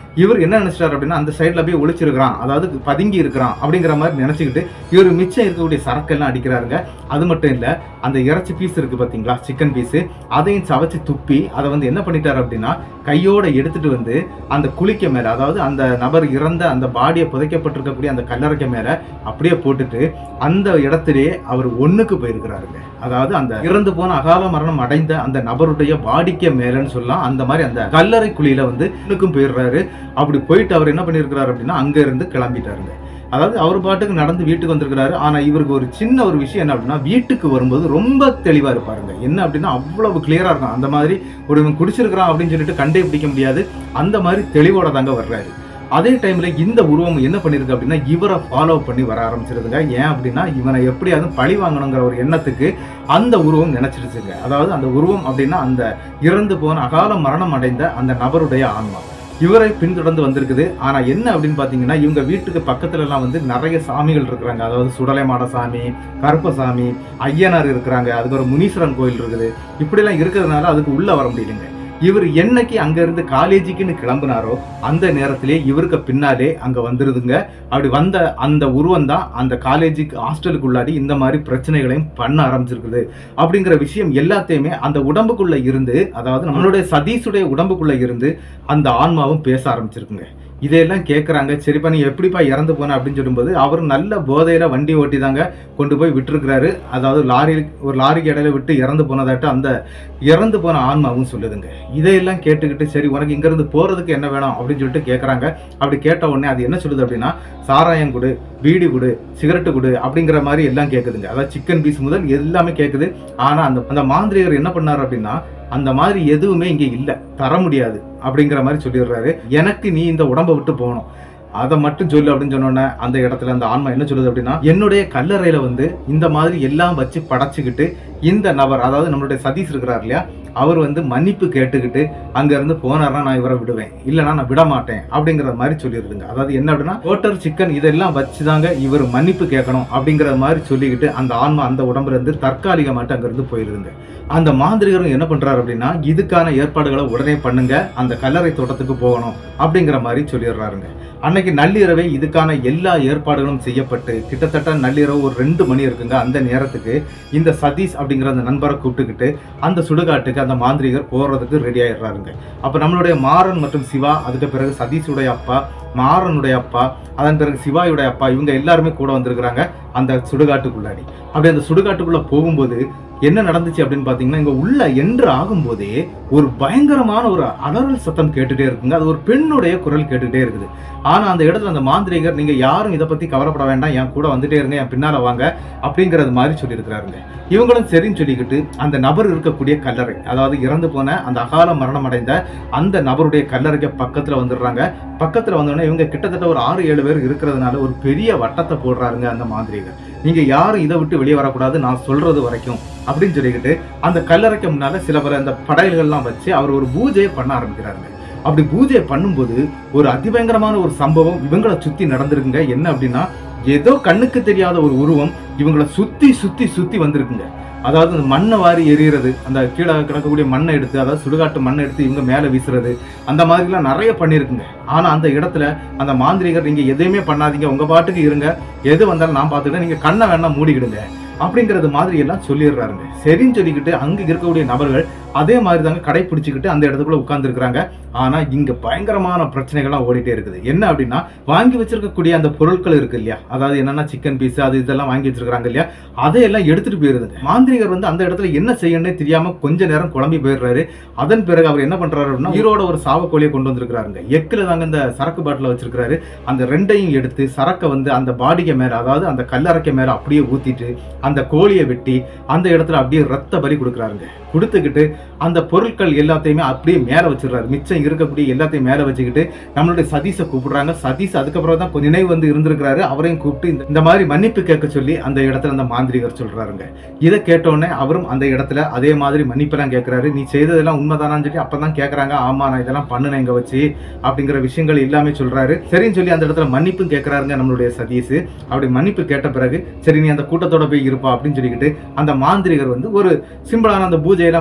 A: இவர் என்ன நினைச்சிட்டாரு அப்படின்னா அந்த சைடுல போய் ஒளிச்சிருக்கிறான் அதாவது பதுங்கி இருக்கிறான் அப்படிங்கிற மாதிரி நினைச்சுக்கிட்டு இவர் மிச்சம் இருக்கக்கூடிய சரக்கெல்லாம் அடிக்கிறாருங்க அது மட்டும் இல்ல அந்த இறைச்சி பீஸ் இருக்கு பாத்தீங்களா சிக்கன் பீஸ் அதையும் சவைச்சு துப்பி அதை வந்து என்ன பண்ணிட்டாரு அப்படின்னா கையோட எடுத்துட்டு வந்து அந்த குளிக்க மேல அதாவது அந்த நபர் இறந்த அந்த பாடியை புதைக்கப்பட்டிருக்கக்கூடிய அந்த கல்லறைக்கு மேல அப்படியே போட்டுட்டு அந்த இடத்திலேயே அவர் ஒண்ணுக்கு போயிருக்கிறாருங்க அதாவது அந்த இறந்து போன அகால மரணம் அடைந்த அந்த நபருடைய பாடிக்கு மேலன்னு சொல்லலாம் அந்த மாதிரி அந்த கல்லறை குழியில வந்து ஒண்ணுக்கும் போயிடுறாரு அப்படி போயிட்டு அவர் என்ன பண்ணியிருக்கிறாரு அப்படின்னா அங்க இருந்து கிளம்பிட்டாருங்க அதாவது அவர் பாட்டுக்கு நடந்து வீட்டுக்கு வந்திருக்கிறாரு ஆனா இவருக்கு ஒரு சின்ன ஒரு விஷயம் என்ன அப்படின்னா வீட்டுக்கு வரும்போது ரொம்ப தெளிவா இருப்பாருங்க என்ன அப்படின்னா அவ்வளவு கிளியரா இருக்கும் அந்த மாதிரி ஒரு இவன் குடிச்சிருக்கிறான் அப்படின்னு சொல்லிட்டு கண்டே பிடிக்க முடியாது அந்த மாதிரி தெளிவோட தாங்க வர்றாரு அதே டைம்ல இந்த உருவம் என்ன பண்ணிருக்கு அப்படின்னா இவரை ஃபாலோ பண்ணி வர ஆரம்பிச்சிருதுங்க ஏன் அப்படின்னா இவனை எப்படியாவது பழி வாங்கணுங்கிற ஒரு எண்ணத்துக்கு அந்த உருவம் நினைச்சிருச்சுங்க அதாவது அந்த உருவம் அப்படின்னா அந்த இறந்து போன அகால மரணம் அடைந்த அந்த நபருடைய ஆன்மா இவரை பின்தொடர்ந்து வந்திருக்குது ஆனா என்ன அப்படின்னு பாத்தீங்கன்னா இவங்க வீட்டுக்கு பக்கத்துல எல்லாம் வந்து நிறைய சாமிகள் இருக்கிறாங்க அதாவது சுடலைமாட சாமி கருப்பசாமி ஐயனார் இருக்கிறாங்க அதுக்கு ஒரு முனீஸ்வரன் கோயில் இருக்குது இப்படி எல்லாம் இருக்கிறதுனால அதுக்கு உள்ள வர முடியலைங்க இவர் என்னைக்கு அங்க இருந்து காலேஜுக்குன்னு கிளம்புனாரோ அந்த நேரத்திலே இவருக்கு பின்னாலே அங்க வந்துருதுங்க அப்படி வந்த அந்த உருவம் தான் அந்த காலேஜுக்கு ஹாஸ்டலுக்குள்ளாடி இந்த மாதிரி பிரச்சனைகளையும் பண்ண ஆரம்பிச்சிருக்குது அப்படிங்கிற விஷயம் எல்லாத்தையுமே அந்த உடம்புக்குள்ள இருந்து அதாவது நம்மளுடைய சதீஷுடைய உடம்புக்குள்ள இருந்து அந்த ஆன்மாவும் பேச ஆரம்பிச்சிருக்குங்க இதையெல்லாம் கேட்குறாங்க சரிப்பா நீ எப்படிப்பா இறந்து போன அப்படின்னு சொல்லும்போது அவர் நல்ல போதையில வண்டி ஓட்டி தாங்க கொண்டு போய் விட்டுருக்கிறாரு அதாவது லாரி ஒரு லாரிக்கு இடையில விட்டு இறந்து போனதாட்ட அந்த இறந்து போன ஆன்மாவும் சொல்லுதுங்க இதையெல்லாம் கேட்டுக்கிட்டு சரி உனக்கு இங்கிருந்து போறதுக்கு என்ன வேணும் அப்படின்னு சொல்லிட்டு கேட்குறாங்க அப்படி கேட்ட உடனே அது என்ன சொல்லுது அப்படின்னா சாராயம் கொடு பீடி கொடு சிகரெட்டு கொடு அப்படிங்கிற மாதிரி எல்லாம் கேட்குதுங்க அதாவது சிக்கன் பீஸ் முதல் எல்லாமே கேட்குது ஆனா அந்த அந்த மாந்திரிகர் என்ன பண்ணாரு அப்படின்னா அந்த மாதிரி எதுவுமே இங்க இல்ல தர முடியாது அப்படிங்கிற மாதிரி சொல்லிடுறாரு எனக்கு நீ இந்த உடம்பை விட்டு போகணும் அதை மட்டும் சொல்லு அப்படின்னு சொன்னோன்னே அந்த இடத்துல அந்த ஆன்மா என்ன சொல்லுது அப்படின்னா என்னுடைய கல்லறையில வந்து இந்த மாதிரி எல்லாம் வச்சு படைச்சுக்கிட்டு இந்த நபர் அதாவது நம்மளுடைய சதீஷ் இருக்கிறார் இல்லையா அவர் வந்து மன்னிப்பு கேட்டுக்கிட்டு அங்க இருந்து போனார்னா நான் இவரை விடுவேன் இல்லைன்னா நான் விட மாட்டேன் அப்படிங்கிற மாதிரி சொல்லிடுதுங்க அதாவது என்ன அப்படின்னா கோட்டர் சிக்கன் இதெல்லாம் வச்சுதாங்க இவர் மன்னிப்பு கேட்கணும் அப்படிங்கிற மாதிரி சொல்லிக்கிட்டு அந்த ஆன்மா அந்த உடம்புல இருந்து தற்காலிகமாட்டு அங்க இருந்து போயிருதுங்க அந்த மாந்திரிகரும் என்ன பண்றாரு அப்படின்னா இதுக்கான ஏற்பாடுகளை உடனே பண்ணுங்க அந்த கல்லறை தோட்டத்துக்கு போகணும் அப்படிங்கிற மாதிரி சொல்லிடுறாருங்க அன்னைக்கு நள்ளிரவே இதுக்கான எல்லா ஏற்பாடுகளும் செய்யப்பட்டு கிட்டத்தட்ட நள்ளிரவு ஒரு ரெண்டு மணி இருக்குங்க அந்த நேரத்துக்கு இந்த சதீஷ் அப்படிங்கிற அந்த நண்பரை கூப்பிட்டுக்கிட்டு அந்த சுடுகாட்டுக்கு அந்த மாந்திரிகர் போறதுக்கு ரெடி ஆயிடுறாருங்க அப்ப நம்மளுடைய மாறன் மற்றும் சிவா அதுக்கு பிறகு சதீஷுடைய அப்பா மாறனுடைய அப்பா அதன் பிறகு சிவாயுடைய அப்பா இவங்க எல்லாருமே கூட வந்திருக்கிறாங்க அந்த சுடுகாட்டுக்குள்ளாடி அப்படி அந்த சுடுகாட்டுக்குள்ள போகும்போது என்ன நடந்துச்சு அப்படின்னு பாத்தீங்கன்னா இங்க உள்ள என்று ஆகும்போதே ஒரு பயங்கரமான ஒரு அலறல் சத்தம் கேட்டுட்டே இருக்குங்க அது ஒரு பெண்ணுடைய குரல் கேட்டுட்டே இருக்குது ஆனா அந்த இடத்துல அந்த மாந்திரிகர் நீங்க யாரும் இதை பத்தி கவலைப்பட வேண்டாம் என் கூட வந்துட்டே இருங்க என் பின்னால வாங்க அப்படிங்கறது மாதிரி சொல்லியிருக்கிறாருங்க இவங்களும் சரின்னு சொல்லிக்கிட்டு அந்த நபர் இருக்கக்கூடிய கல்லறை அதாவது இறந்து போன அந்த அகால மரணம் அடைந்த அந்த நபருடைய கல்லறைக்கு பக்கத்துல வந்துடுறாங்க பக்கத்துல வந்தோடனே இவங்க கிட்டத்தட்ட ஒரு ஆறு ஏழு பேர் இருக்கிறதுனால ஒரு பெரிய வட்டத்தை போடுறாருங்க அந்த மாந்திரிகர் நீங்க யாரும் இதை விட்டு வெளியே வரக்கூடாது நான் சொல்றது வரைக்கும் அப்படின்னு சொல்லிக்கிட்டு அந்த கல்லறைக்கு முன்னால சில பேர் அந்த படையல்கள்லாம் வச்சு அவர் ஒரு பூஜையை பண்ண ஆரம்பிக்கிறாருங்க அப்படி பூஜை பண்ணும்போது ஒரு அதிபயங்கரமான ஒரு சம்பவம் இவங்களை சுத்தி நடந்திருக்குங்க என்ன அப்படின்னா ஏதோ கண்ணுக்கு தெரியாத ஒரு உருவம் இவங்களை சுத்தி சுத்தி சுத்தி வந்திருக்குங்க அதாவது அந்த மண்ணை வாரி எறிகிறது அந்த கீழே கிடக்கக்கூடிய மண்ணை எடுத்து அதாவது சுடுகாட்டு மண்ணை எடுத்து இவங்க மேலே வீசுறது அந்த மாதிரிலாம் நிறைய பண்ணியிருக்குங்க ஆனா அந்த இடத்துல அந்த மாந்திரிகர் நீங்க எதையுமே பண்ணாதீங்க உங்க பாட்டுக்கு இருங்க எது வந்தாலும் நான் பார்த்துக்கிட்டேன் நீங்க கண்ணை வேணா மூடிக்கிடுங்க அப்படிங்கிறது மாதிரி எல்லாம் சொல்லிடுறாருங்க சரின்னு சொல்லிக்கிட்டு அங்க இருக்கக்கூடிய நபர்கள் அதே மாதிரி தாங்க கடைபிடிச்சுக்கிட்டு அந்த இடத்துக்குள்ள உட்கார்ந்துருக்காங்க ஆனா இங்க பயங்கரமான பிரச்சனைகள்லாம் ஓடிட்டே இருக்குது என்ன அப்படின்னா வாங்கி வச்சிருக்கக்கூடிய அந்த பொருட்கள் இருக்கு இல்லையா அதாவது என்னன்னா சிக்கன் பீஸ் அது இதெல்லாம் வாங்கி வச்சிருக்காங்க இல்லையா அதையெல்லாம் எடுத்துட்டு போயிருதுங்க மாந்திரிகர் வந்து அந்த இடத்துல என்ன செய்யணும்னே தெரியாம கொஞ்ச நேரம் குழம்பி போயிடுறாரு அதன் பிறகு அவர் என்ன பண்றாரு அப்படின்னா ஈரோட ஒரு சாவக்கோழியை கொண்டு வந்திருக்கிறாருங்க எக்கில் தாங்க இந்த சரக்கு பாட்டில வச்சிருக்கிறாரு அந்த ரெண்டையும் எடுத்து சரக்கை வந்து அந்த பாடிக்கு மேல அதாவது அந்த கல்லறைக்கு மேல அப்படியே ஊத்திட்டு அந்த கோழியை வெட்டி அந்த இடத்துல அப்படியே ரத்த பலி கொடுக்குறாருங்க கொடுத்துக்கிட்டு அந்த பொருட்கள் எல்லாத்தையுமே அப்படியே மேல வச்சிடுறாரு மிச்சம் இருக்கக்கூடிய எல்லாத்தையும் மேல வச்சுக்கிட்டு நம்மளுடைய சதீஷை கூப்பிடுறாங்க சதீஷ் அதுக்கப்புறம் தான் கொஞ்ச நினைவு வந்து இருந்திருக்கிறாரு அவரையும் கூப்பிட்டு இந்த- இந்த மாதிரி மன்னிப்பு கேட்க சொல்லி அந்த இடத்துல அந்த மாந்திரிகர் சொல்றாருங்க இதை கேட்டோடனே அவரும் அந்த இடத்துல அதே மாதிரி மன்னிப்பெல்லாம் கேட்கிறாரு நீ செய்ததெல்லாம் உண்மைதானான்னு சொல்லி அப்பதான் கேட்கறாங்க ஆமா நான் இதெல்லாம் பண்ணுனேன் இங்க வச்சு அப்படிங்கிற விஷயங்கள் எல்லாமே சொல்றாரு சரின்னு சொல்லி அந்த இடத்துல மன்னிப்பும் கேட்கறாருங்க நம்மளுடைய சதீஷ் அப்படி மன்னிப்பு கேட்ட பிறகு சரி நீ அந்த கூட்டத்தோட போய் இருப்பா அப்படின்னு சொல்லிக்கிட்டு அந்த மாந்திரிகர் வந்து ஒரு சிம்பிளான அந்த பூஜையெல்லாம் பண்ணி முடிச்சு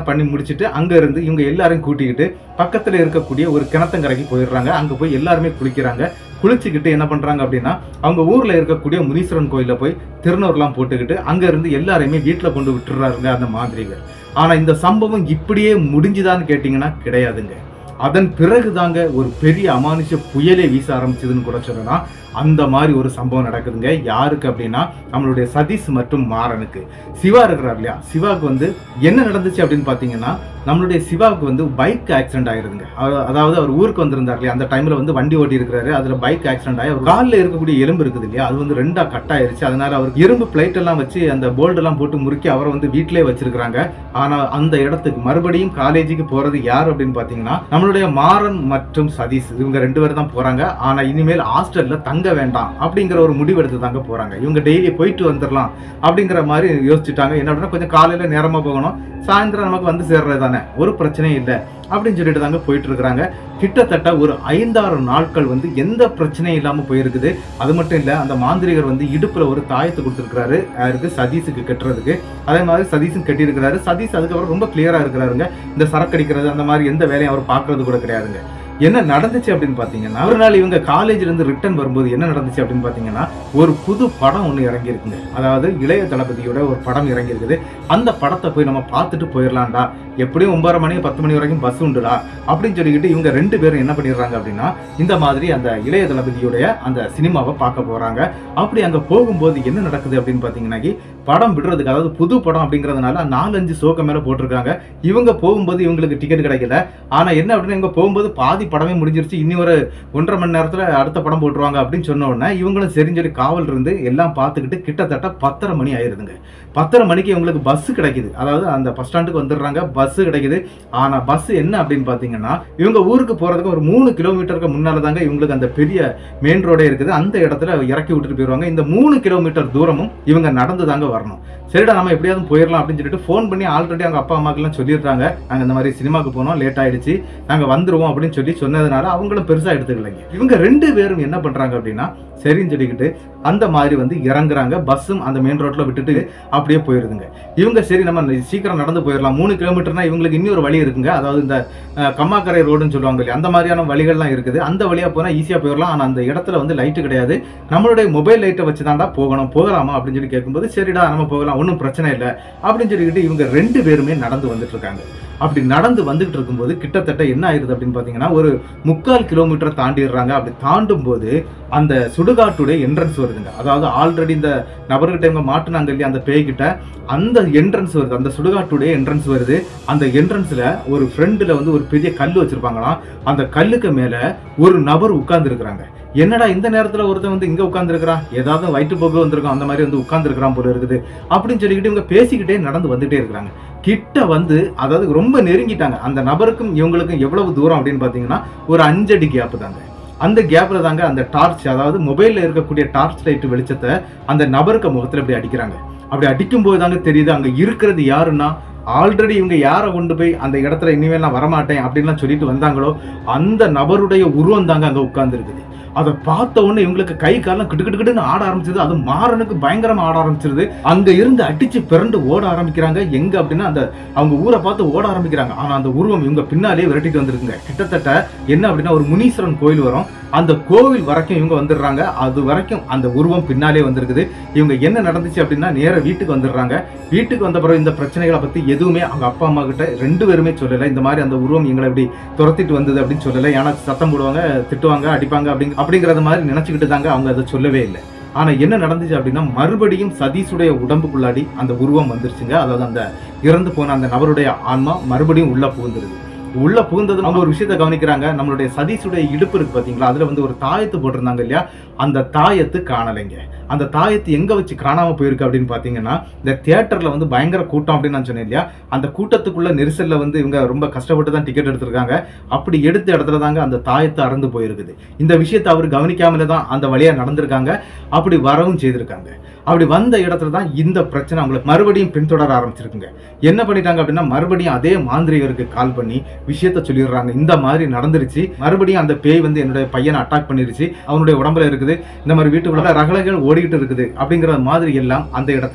A: முடிச்சுட்டு அங்க இருந்து இவங்க எல்லாரையும் கூட்டிக்கிட்டு பக்கத்துல இருக்கக்கூடிய ஒரு கிணத்தங்கரைக்கு போயிடுறாங்க அங்க போய் எல்லாருமே குளிக்கிறாங்க குளிச்சுக்கிட்டு என்ன பண்றாங்க அப்படின்னா அவங்க ஊர்ல இருக்கக்கூடிய முனீஸ்வரன் கோயில்ல போய் திருநூறுலாம் போட்டுக்கிட்டு அங்க இருந்து எல்லாரையுமே வீட்டுல கொண்டு விட்டுறாருங்க அந்த மாந்திரிகர் ஆனா இந்த சம்பவம் இப்படியே முடிஞ்சுதான்னு கேட்டீங்கன்னா கிடையாதுங்க அதன் பிறகு தாங்க ஒரு பெரிய அமானுஷ புயலே வீச ஆரம்பிச்சதுன்னு கூட சொல்லலாம் அந்த மாதிரி ஒரு சம்பவம் நடக்குதுங்க யாருக்கு அப்படின்னா நம்மளுடைய சதீஷ் மற்றும் மாறனுக்கு சிவா இருக்கிறார் இல்லையா சிவாவுக்கு வந்து என்ன நடந்துச்சு அப்படின்னு பார்த்தீங்கன்னா நம்மளுடைய சிவாவுக்கு வந்து பைக் ஆக்சிடென்ட் ஆயிருதுங்க அவ- அதாவது அவர் ஊருக்கு வந்திருந்தார் இல்லையா அந்த டைம்ல வந்து வண்டி ஓட்டி இருக்கிறாரு அதுல பைக் ஆக்சிடென்ட் ஆகி அவர் காலில் இருக்கக்கூடிய எலும்பு இருக்குது இல்லையா அது வந்து ரெண்டா கட் ஆயிருச்சு அதனால அவர் இரும்பு பிளேட் எல்லாம் வச்சு அந்த போல்டு எல்லாம் போட்டு முறுக்கி அவரை வந்து வீட்டிலே வச்சிருக்காங்க ஆனா அந்த இடத்துக்கு மறுபடியும் காலேஜுக்கு போறது யார் அப்படின்னு பாத்தீங்கன்னா நம்மளுடைய மாறன் மற்றும் சதீஷ் இவங்க ரெண்டு பேரும் தான் போறாங்க ஆனா இனிமேல் ஹாஸ்டல்ல தங்க வேண்டாம் அப்படிங்கிற ஒரு முடிவு எடுத்து தாங்க போறாங்க இவங்க டெய்லி போயிட்டு வந்துடலாம் அப்படிங்கிற மாதிரி யோசிச்சுட்டாங்க என்ன அப்படின்னா கொஞ்சம் காலையில நேரமா போகணும் சாயந்தரம் நமக்கு வந்து சேர்றது தானே ஒரு பிரச்சனையும் இல்லை அப்படின்னு சொல்லிட்டு தாங்க போயிட்டு இருக்கிறாங்க கிட்டத்தட்ட ஒரு ஐந்தாறு நாட்கள் வந்து எந்த பிரச்சனையும் இல்லாம போயிருக்குது அது மட்டும் இல்ல அந்த மாந்திரிகர் வந்து இடுப்புல ஒரு தாயத்தை கொடுத்துருக்காரு யாருக்கு சதீஷுக்கு கட்டுறதுக்கு அதே மாதிரி சதீஷும் கட்டியிருக்கிறாரு சதீஷ் அதுக்கப்புறம் ரொம்ப கிளியரா இருக்கிறாருங்க இந்த சரக்கடிக்கிறது அந்த மாதிரி எந்த வேலையும் அவர் பார்க்கறது கூட கிடையாதுங்க என்ன நடந்துச்சு அப்படின்னு பாத்தீங்கன்னா ஒரு நாள் இவங்க காலேஜ்ல இருந்து ரிட்டர்ன் வரும்போது என்ன நடந்துச்சு அப்படின்னு பாத்தீங்கன்னா ஒரு புது படம் ஒன்று இறங்கி இருக்குங்க அதாவது இளைய தளபதியோட ஒரு படம் இறங்கி இருக்குது அந்த படத்தை போய் நம்ம பார்த்துட்டு போயிடலாம்டா எப்படியும் ஒன்பதரை மணி பத்து மணி வரைக்கும் பஸ் உண்டுடா அப்படின்னு சொல்லிக்கிட்டு இவங்க ரெண்டு பேரும் என்ன பண்ணிடுறாங்க அப்படின்னா இந்த மாதிரி அந்த இளைய தளபதியுடைய அந்த சினிமாவை பார்க்க போறாங்க அப்படி அங்க போகும்போது என்ன நடக்குது அப்படின்னு பாத்தீங்கன்னா படம் விடுறதுக்கு அதாவது புது படம் அப்படிங்கறதுனால நாலஞ்சு ஷோக்கு மேல போட்டிருக்காங்க இவங்க போகும்போது இவங்களுக்கு டிக்கெட் கிடைக்கல ஆனா என்ன அப்படின்னா இவங்க போகும்போது பாதி படமே முடிஞ்சிருச்சு இனி ஒரு ஒன்றரை மணி நேரத்துல அடுத்த படம் போட்டுருவாங்க அப்படின்னு சொன்ன உடனே இவங்களும் சரின்னு சொல்லி காவல் இருந்து எல்லாம் பார்த்துக்கிட்டு கிட்டத்தட்ட பத்தரை மணி ஆயிருதுங்க பத்தரை மணிக்கு இவங்களுக்கு பஸ் கிடைக்குது அதாவது அந்த பஸ் ஸ்டாண்டுக்கு வந்துடுறாங்க பஸ் கிடைக்குது ஆனா பஸ் என்ன அப்படின்னு பாத்தீங்கன்னா இவங்க ஊருக்கு போறதுக்கு ஒரு மூணு கிலோமீட்டருக்கு முன்னால தாங்க இவங்களுக்கு அந்த பெரிய மெயின் ரோடே இருக்குது அந்த இடத்துல இறக்கி விட்டுட்டு போயிருவாங்க இந்த மூணு கிலோமீட்டர் தூரமும் இவங்க நடந்து தாங்க வரணும் சரிடா நம்ம எப்படியாவது போயிடலாம் அப்படின்னு சொல்லிட்டு ஃபோன் பண்ணி ஆல்ரெடி அவங்க அப்பா அம்மாக்கெல்லாம் சொல்லிடுறாங்க நாங்க இந்த மாதிரி சினிமாக்கு போனோம் லேட் ஆயிடுச்சு நாங்க வந்துருவோம் அப்படின்னு சொல்லி சொன்னதுனால அவங்களும் பெருசா எடுத்துக்கலைங்க இவங்க ரெண்டு பேரும் என்ன பண்றாங்க அப்படின்னா சரின்னு சொல்லிக்கிட்டு அந்த மாதிரி வந்து இறங்குறாங்க பஸ்ஸும் அந்த மெயின் ரோட்ல விட்டுட்டு அப்படியே போயிருதுங்க இவங்க சரி நம்ம சீக்கிரம் நடந்து போயிடலாம் மூணு கிலோமீட்டர்னா இவங்களுக்கு இன்னொரு வழி இருக்குங்க அதாவது இந்த அஹ், கம்மாக்கரை ரோடுன்னு சொல்லுவாங்க இல்லையா அந்த மாதிரியான வழிகள்லாம் இருக்குது அந்த வழியா போனா ஈஸியா போயிடலாம் ஆனா அந்த இடத்துல வந்து லைட்டு கிடையாது நம்மளுடைய மொபைல் லைட்டை வச்சு தான்டா போகணும் போகலாமா அப்படின்னு சொல்லி கேட்கும்போது சரிடா நம்ம போகலாம் ஒன்றும் பிரச்சனை இல்லை அப்படின்னு சொல்லிக்கிட்டு இவங்க ரெண்டு பேருமே நடந்து வந்துட்டு இருக்காங்க அப்படி நடந்து வந்துகிட்டு இருக்கும்போது கிட்டத்தட்ட என்ன ஆயிருது அப்படின்னு பார்த்தீங்கன்னா ஒரு முக்கால் கிலோமீட்டர் தாண்டிடுறாங்க அப்படி தாண்டும் போது அந்த சுடுகாட்டுடைய என்ட்ரன்ஸ் வருதுங்க அதாவது ஆல்ரெடி இந்த நபர்கிட்ட இவங்க மாட்டுனாங்க இல்லையா அந்த பேய்கிட்ட அந்த என்ட்ரன்ஸ் வருது அந்த சுடுகாட்டுடைய என்ட்ரன்ஸ் வருது அந்த என்ட்ரன்ஸ்ல ஒரு ஃப்ரண்ட்ல வந்து ஒரு பெரிய கல் வச்சிருப்பாங்களாம் அந்த கல்லுக்கு மேல ஒரு நபர் உட்கார்ந்து இருக்கிறாங்க என்னடா இந்த நேரத்துல ஒருத்தன் வந்து இங்க உட்கார்ந்துருக்கிறான் ஏதாவது வயிற்றுப்போக்கு வந்திருக்கும் அந்த மாதிரி வந்து உட்கார்ந்துருக்கிறான் போல இருக்குது அப்படின்னு சொல்லிக்கிட்டு இவங்க பேசிக்கிட்டே நடந்து வந்துட்டே இருக்கிறாங்க கிட்ட வந்து அதாவது ரொம்ப நெருங்கிட்டாங்க அந்த நபருக்கும் இவங்களுக்கும் எவ்வளவு தூரம் அப்படின்னு பாத்தீங்கன்னா ஒரு அஞ்சடி கேப் தாங்க அந்த கேப்ல தாங்க அந்த டார்ச் அதாவது மொபைல்ல இருக்கக்கூடிய டார்ச் லைட் வெளிச்சத்தை அந்த நபருக்கு முகத்துல இப்படி அடிக்கிறாங்க அப்படி அடிக்கும் போது தாங்க தெரியுது அங்க இருக்கிறது யாருன்னா ஆல்ரெடி இவங்க யாரை கொண்டு போய் அந்த இடத்துல இனிமேல் நான் வரமாட்டேன் அப்படின்லாம் சொல்லிட்டு வந்தாங்களோ அந்த நபருடைய உருவம் தாங்க அங்க உட்கார்ந்து அதை பார்த்த உடனே இவங்களுக்கு கை காலம் கிட்டு கிட்டு கிட்டுன்னு ஆட ஆரம்பிச்சது அது மாறனுக்கு பயங்கரமா ஆட ஆரம்பிச்சிருது அங்க இருந்து அடிச்சு பிறண்டு ஓட ஆரம்பிக்கிறாங்க எங்க அப்படின்னா அந்த அவங்க ஊரை பார்த்து ஓட ஆரம்பிக்கிறாங்க ஆனா அந்த உருவம் இவங்க பின்னாலேயே விரட்டிட்டு வந்திருக்குங்க கிட்டத்தட்ட என்ன அப்படின்னா ஒரு முனீஸ்வரன் கோயில் வரும் அந்த கோவில் வரைக்கும் இவங்க வந்துடுறாங்க அது வரைக்கும் அந்த உருவம் பின்னாலே வந்திருக்குது இவங்க என்ன நடந்துச்சு அப்படின்னா நேர வீட்டுக்கு வந்துடுறாங்க வீட்டுக்கு வந்த பிறகு இந்த பிரச்சனைகளை பத்தி எதுவுமே அவங்க அப்பா அம்மா கிட்ட ரெண்டு பேருமே சொல்லல இந்த மாதிரி அந்த உருவம் எங்களை இப்படி துரத்திட்டு வந்தது அப்படின்னு சொல்லல ஏன்னா சத்தம் போடுவாங்க திட்டுவாங்க அடிப்பாங்க அப்படிங்க அப்படிங்கறது மாதிரி நினைச்சுக்கிட்டு தாங்க அவங்க அதை சொல்லவே இல்லை ஆனா என்ன நடந்துச்சு அப்படின்னா மறுபடியும் சதீஷுடைய உடம்புக்குள்ளாடி அந்த உருவம் வந்துருச்சுங்க அதாவது அந்த இறந்து போன அந்த நபருடைய ஆன்மா மறுபடியும் உள்ள புகுந்துருது உள்ள புகுந்தது அவங்க ஒரு விஷயத்த கவனிக்கிறாங்க நம்மளுடைய சதீஷுடைய இடுப்பு இருக்கு பாத்தீங்களா அதுல வந்து ஒரு தாயத்து போட்டிருந்தாங்க இல்லையா அந்த தாயத்து காணலைங்க அந்த தாயத்து எங்க வச்சு காணாம போயிருக்கு அப்படின்னு பாத்தீங்கன்னா இந்த தியேட்டர்ல வந்து பயங்கர கூட்டம் அப்படின்னு நான் சொன்னேன் இல்லையா அந்த கூட்டத்துக்குள்ள நெரிசல்ல வந்து இவங்க ரொம்ப கஷ்டப்பட்டு தான் டிக்கெட் எடுத்திருக்காங்க அப்படி எடுத்த இடத்துல தாங்க அந்த தாயத்து அறந்து போயிருக்குது இந்த விஷயத்தை அவர் கவனிக்காமலே தான் அந்த வழியா நடந்திருக்காங்க அப்படி வரவும் செய்திருக்காங்க அப்படி வந்த இடத்துல தான் இந்த பிரச்சனை அவங்களுக்கு மறுபடியும் பின்தொடர ஆரம்பிச்சிருக்குங்க என்ன பண்ணிட்டாங்க அப்படின்னா மறுபடியும் அதே மாந்திரிகருக்கு கால் பண்ணி விஷயத்த சொல்லிடுறாங்க இந்த மாதிரி நடந்துருச்சு மறுபடியும் அந்த பேய் வந்து என்னுடைய பையனை அட்டாக் பண்ணிருச்சு அவனுடைய உடம்புல இருக்குது இந்த மாதிரி வீட்டுக்குள்ள ரகலைகள் ஓடிக்கிட்டு இருக்குது அப்படிங்கிற மாதிரி எல்லாம் அந்த இடத்துல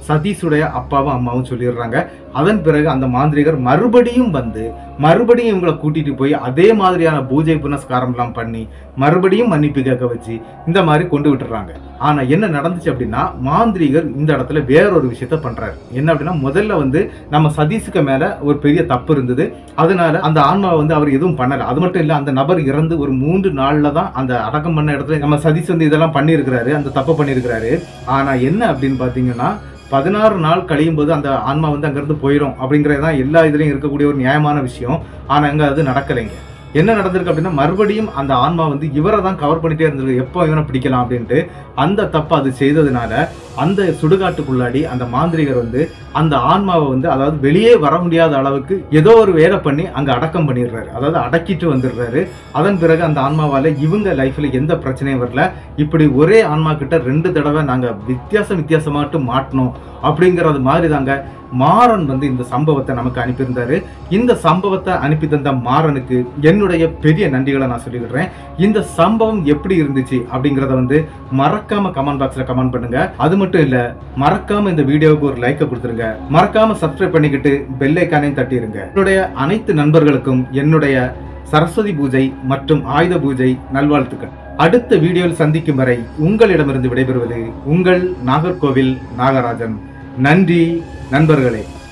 A: சதீஷுடைய அப்பாவும் அம்மாவும் சொல்லிடுறாங்க அதன் பிறகு அந்த மாந்திரிகர் மறுபடியும் வந்து மறுபடியும் இவங்களை கூட்டிட்டு போய் அதே மாதிரியான பூஜை புனஸ்காரம் எல்லாம் பண்ணி மறுபடியும் மன்னிப்பு கேட்க வச்சு இந்த மாதிரி கொண்டு விட்டுறாங்க ஆனா என்ன நடந்துச்சு அப்படின்னா மாந்திரிகர் இந்த இடத்துல வேறொரு விஷயத்த பண்றாரு என்ன அப்படின்னா முதல்ல வந்து நம்ம சதீஷுக்கு மேல ஒரு பெரிய தப்பு இருந்தது அதனால அந்த ஆன்மாவை வந்து அவர் எதுவும் பண்ணல அது மட்டும் இல்ல அந்த நபர் இறந்து ஒரு மூன்று நாள்ல தான் அந்த அடக்கம் பண்ண இடத்துல நம்ம சதீஷ் வந்து இதெல்லாம் பண்ணியிருக்கிறாரு அந்த தப்பு பண்ணியிருக்கிறாரு ஆனா என்ன அப்படின்னு பாத்தீங்கன்னா பதினாறு நாள் கழியும் போது அந்த ஆன்மா வந்து அங்கிருந்து போயிடும் அப்படிங்கிறது தான் எல்லா இதுலயும் இருக்கக்கூடிய ஒரு நியாயமான விஷயம் ஆனா அங்க அது நடக்கலைங்க என்ன நடந்திருக்கு அப்படின்னா மறுபடியும் அந்த ஆன்மா வந்து இவரை தான் கவர் பண்ணிட்டே இருந்திருக்கு எப்போ இவனை பிடிக்கலாம் அப்படின்ட்டு அந்த தப்பை அது செய்ததுனால அந்த சுடுகாட்டுக்குள்ளாடி அந்த மாந்திரிகர் வந்து அந்த ஆன்மாவை வந்து அதாவது வெளியே வர முடியாத அளவுக்கு ஏதோ ஒரு வேலை பண்ணி அங்க அடக்கம் பண்ணிடுறாரு அதாவது அடக்கிட்டு வந்துடுறாரு அதன் பிறகு அந்த ஆன்மாவால இவங்க லைஃப்ல எந்த பிரச்சனையும் வரல இப்படி ஒரே ஆன்மா கிட்ட ரெண்டு தடவை நாங்க வித்தியாசம் வித்தியாசமாட்டு மாட்டணும் அப்படிங்கறது மாதிரி தாங்க மாறன் வந்து இந்த சம்பவத்தை நமக்கு அனுப்பியிருந்தாரு இந்த சம்பவத்தை அனுப்பி தந்த மாறனுக்கு என்னுடைய பெரிய நன்றிகளை நான் சொல்லிக்கிறேன் இந்த சம்பவம் எப்படி இருந்துச்சு அப்படிங்கறத வந்து மறக்காம கமெண்ட் பாக்ஸ்ல கமெண்ட் பண்ணுங்க அது மட்டும் இல்ல மறக்காம இந்த வீடியோவுக்கு ஒரு லைக்கை கொடுத்துருங்க மறக்காம சப்ஸ்கிரைப் பண்ணிக்கிட்டு பெல் ஐக்கானையும் தட்டிடுங்க என்னுடைய அனைத்து நண்பர்களுக்கும் என்னுடைய சரஸ்வதி பூஜை மற்றும் ஆயுத பூஜை நல்வாழ்த்துக்கள் அடுத்த வீடியோவில் சந்திக்கும் வரை உங்களிடமிருந்து விடைபெறுவது உங்கள் நாகர்கோவில் நாகராஜன் நன்றி நண்பர்களே